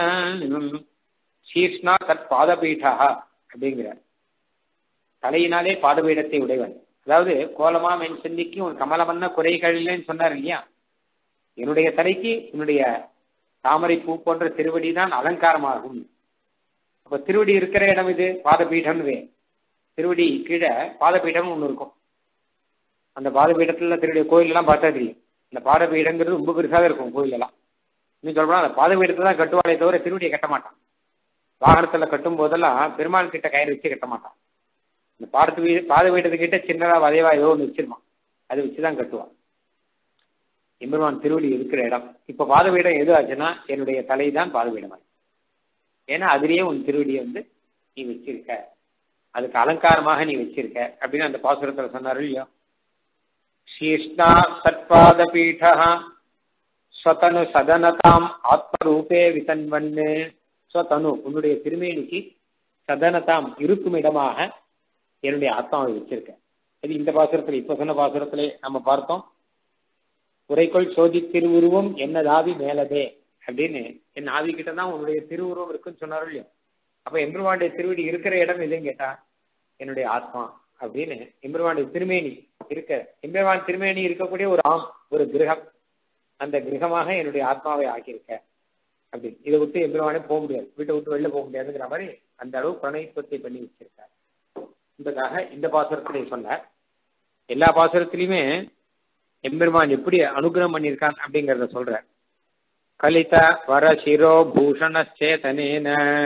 [SPEAKER 1] சீர்ஷ்ணா தத் பாதபீடா அப்படிங்கிறார் தலையினாலே பாதபீடத்தை உடையவன் அதாவது கோலமா மென் சென்னிக்கு ஒரு கமலமன்ன குறைகளில்லைன்னு சொன்னார் இல்லையா என்னுடைய தலைக்கு என்னுடைய தாமரை பூ போன்ற திருவடி தான் அலங்காரமாகும் அப்ப திருவடி இருக்கிற இடம் இது பாதபீடம்னு திருவடி கீழே பாதபீடம் ஒன்று இருக்கும் அந்த பாதபீடத்துல திருடைய கோயில் எல்லாம் பார்த்தா தெரியும் இந்த பாதபீடங்கிறது ரொம்ப பெருசாக இருக்கும் கோயில் எல்லாம் இன்னும் சொல்லப்போனா அந்த பாதபீடத்தை தான் கட்டுவாளே தவிர திருவடியை கட்ட மாட்டான் வாகனத்துல கட்டும் போதெல்லாம் பெருமாள் கிட்ட கயிறு வச்சு கட்ட மாட்டான் இந்த பாடத்து வீடு பாதபீடத்துக்கிட்ட சின்னதா வதைவா ஏதோ ஒன்று வச்சிருப்பான் அதை வச்சுதான் கட்டுவான் எம்பெருமான் திருவடி இருக்கிற இடம் இப்ப பாதபீடம் எது ஆச்சுன்னா என்னுடைய தலை தான் பாதபீடமாய் ஏன்னா அதிலேயே உன் திருவடியை வந்து நீ வச்சிருக்க அதுக்கு அலங்காரமாக நீ வச்சிருக்க அப்படின்னு அந்த பாசுரத்துல சொன்னாரு இல்லையோ शीर्ष्णा सत्पादपीठः ஸ்வதனு சதனதாம் ஆத்மரூபே விதன்வன்னு ஸ்வதனு உன்னுடைய திருமேனிக்கு சதனதாம் இருக்கும் இடமாக என்னுடைய ஆத்மாவை வச்சிருக்கேன் இது இந்த பாசுரத்துல இப்ப சொன்ன பாசுரத்துல நம்ம பார்த்தோம் உரைக்குள் சோதி திருவுருவம் என்னதாவி மேலதே அப்படின்னு என் ஆவி கிட்ட தான் உன்னுடைய திருவுருவம் இருக்குன்னு சொன்னாரோ இல்லையோ அப்ப எம்பெருமானுடைய திருவடி இருக்கிற இடம் எதுன்னு கேட்டா என்னுடைய ஆத்மா அப்படின்னு எம்பெருமானுடைய திருமேனி இருக்க எம்பெருமான் திருமேனி இருக்கக்கூடிய ஒரு ஆம் ஒரு கிரகம் அந்த கிரகமாக என்னுடைய ஆத்மாவை ஆக்கியிருக்க அப்படி இதை விட்டு எம்பெருமானே போக முடியாது வீட்டை விட்டு வெளில போக முடியாதுங்கிற மாதிரி அந்த அளவு பிரணயத்துவத்தை பண்ணி வச்சிருக்கார் என்பதாக இந்த பாசுரத்திலே சொன்னார் எல்லா பாசுரத்திலையுமே எம்பெருமான் எப்படி அனுகிரகம் பண்ணியிருக்கான் அப்படிங்கிறத சொல்ற கலித வர சிரோ பூஷணச்சேதனேன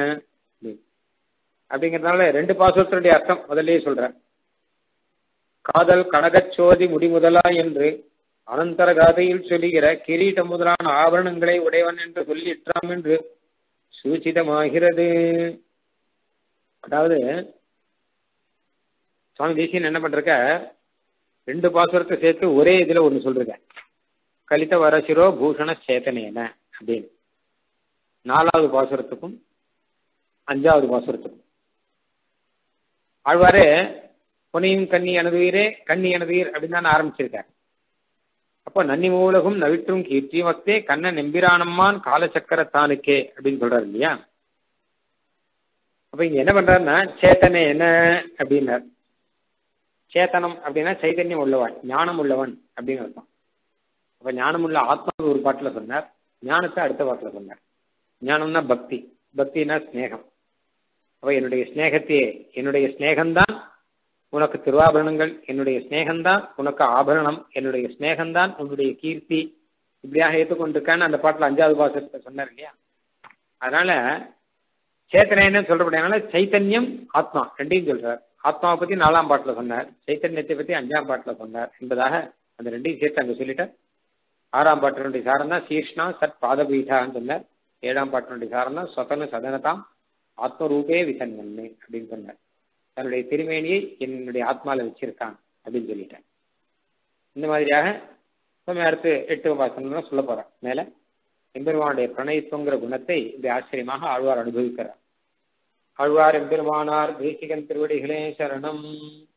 [SPEAKER 1] அப்படிங்கிறதுனால ரெண்டு பாசுரத்தினுடைய அர்த்தம் முதல்லயே சொல்றேன் காதல் கனகச்சோதி முடிமுதலா என்று அனந்தர காதையில் சொல்லுகிற கிரீட்டம் முதலான ஆபரணங்களை உடையவன் என்று சொல்லிற்றாம் என்று சூச்சிதமாகிறது அதாவது சுவாமி தேசியன் என்ன பண்றக்க ரெண்டு பாசுரத்தை சேர்த்து ஒரே இதுல ஒண்ணு சொல்றேன் கலித வரசிரோ பூஷண சேத்தனேன அப்படின்னு நாலாவது பாசுரத்துக்கும் அஞ்சாவது பாசுரத்துக்கும் ஆழ்வாரு பொன்னியும் கண்ணி எனதுயிரே கண்ணி எனதுயிர் அப்படின்னு தான் ஆரம்பிச்சிருக்காரு அப்போ நன்னி மூலகும் நவிற்றும் கீர்த்தியும் வக்தே கண்ண நெம்பிரானம்மான் காலச்சக்கரத்தானுக்கே அப்படின்னு சொல்றாரு இல்லையா அப்ப இங்க என்ன பண்றாருன்னா சேத்தனே என்ன அப்படின்னார் சேத்தனம் அப்படின்னா சைதன்யம் உள்ளவன் ஞானம் உள்ளவன் அப்படின்னு அர்த்தம் அப்ப ஞானம் உள்ள ஆத்மா ஒரு பாட்டுல சொன்னார் ஞானத்தை அடுத்த பாட்டுல சொன்னார் ஞானம்னா பக்தி பக்தினா ஸ்நேகம் அப்ப என்னுடைய ஸ்நேகத்தையே என்னுடைய ஸ்நேகம்தான் உனக்கு திருவாபரணங்கள் என்னுடைய ஸ்நேகம்தான் உனக்கு ஆபரணம் என்னுடைய ஸ்நேகம்தான் உன்னுடைய கீர்த்தி இப்படியாக ஏற்றுக்கொண்டிருக்கான்னு அந்த பாட்டுல அஞ்சாவது பாசத்தை சொன்னார் இல்லையா அதனால சேத்தனைன்னு சொல்றபடியானால சைத்தன்யம் ஆத்மா ரெண்டையும் சொல்றார் ஆத்மாவை பத்தி நாலாம் பாட்டுல சொன்னார் சைத்தன்யத்தை பத்தி அஞ்சாம் பாட்டுல சொன்னார் என்பதாக அந்த ரெண்டையும் சேர்த்து அங்க சொல்லிட்டார் ஆறாம் பாட்டினுடைய சாரம் தான் சீஷ்ணா சத் பாதபீடான்னு சொன்னார் ஏழாம் பாட்டினுடைய சாரம் தான் சொதனு சதனதாம் ஆத்மரூபே விசன்மன்னு அப்படின்னு சொன்னார் தன்னுடைய திருமேனியை என்னுடைய ஆத்மால வச்சிருக்கான் அப்படின்னு சொல்லிட்டேன் இந்த மாதிரியாக நம்ம அடுத்து எட்டு வாசனம் சொல்ல போறோம் மேல எம்பெருமானுடைய பிரணயத்துவங்கிற குணத்தை இந்த ஆச்சரியமாக ஆழ்வார் அனுபவிக்கிறார் ஆழ்வார் எம்பெருமானார் தேசிகன் திருவடிகளே சரணம்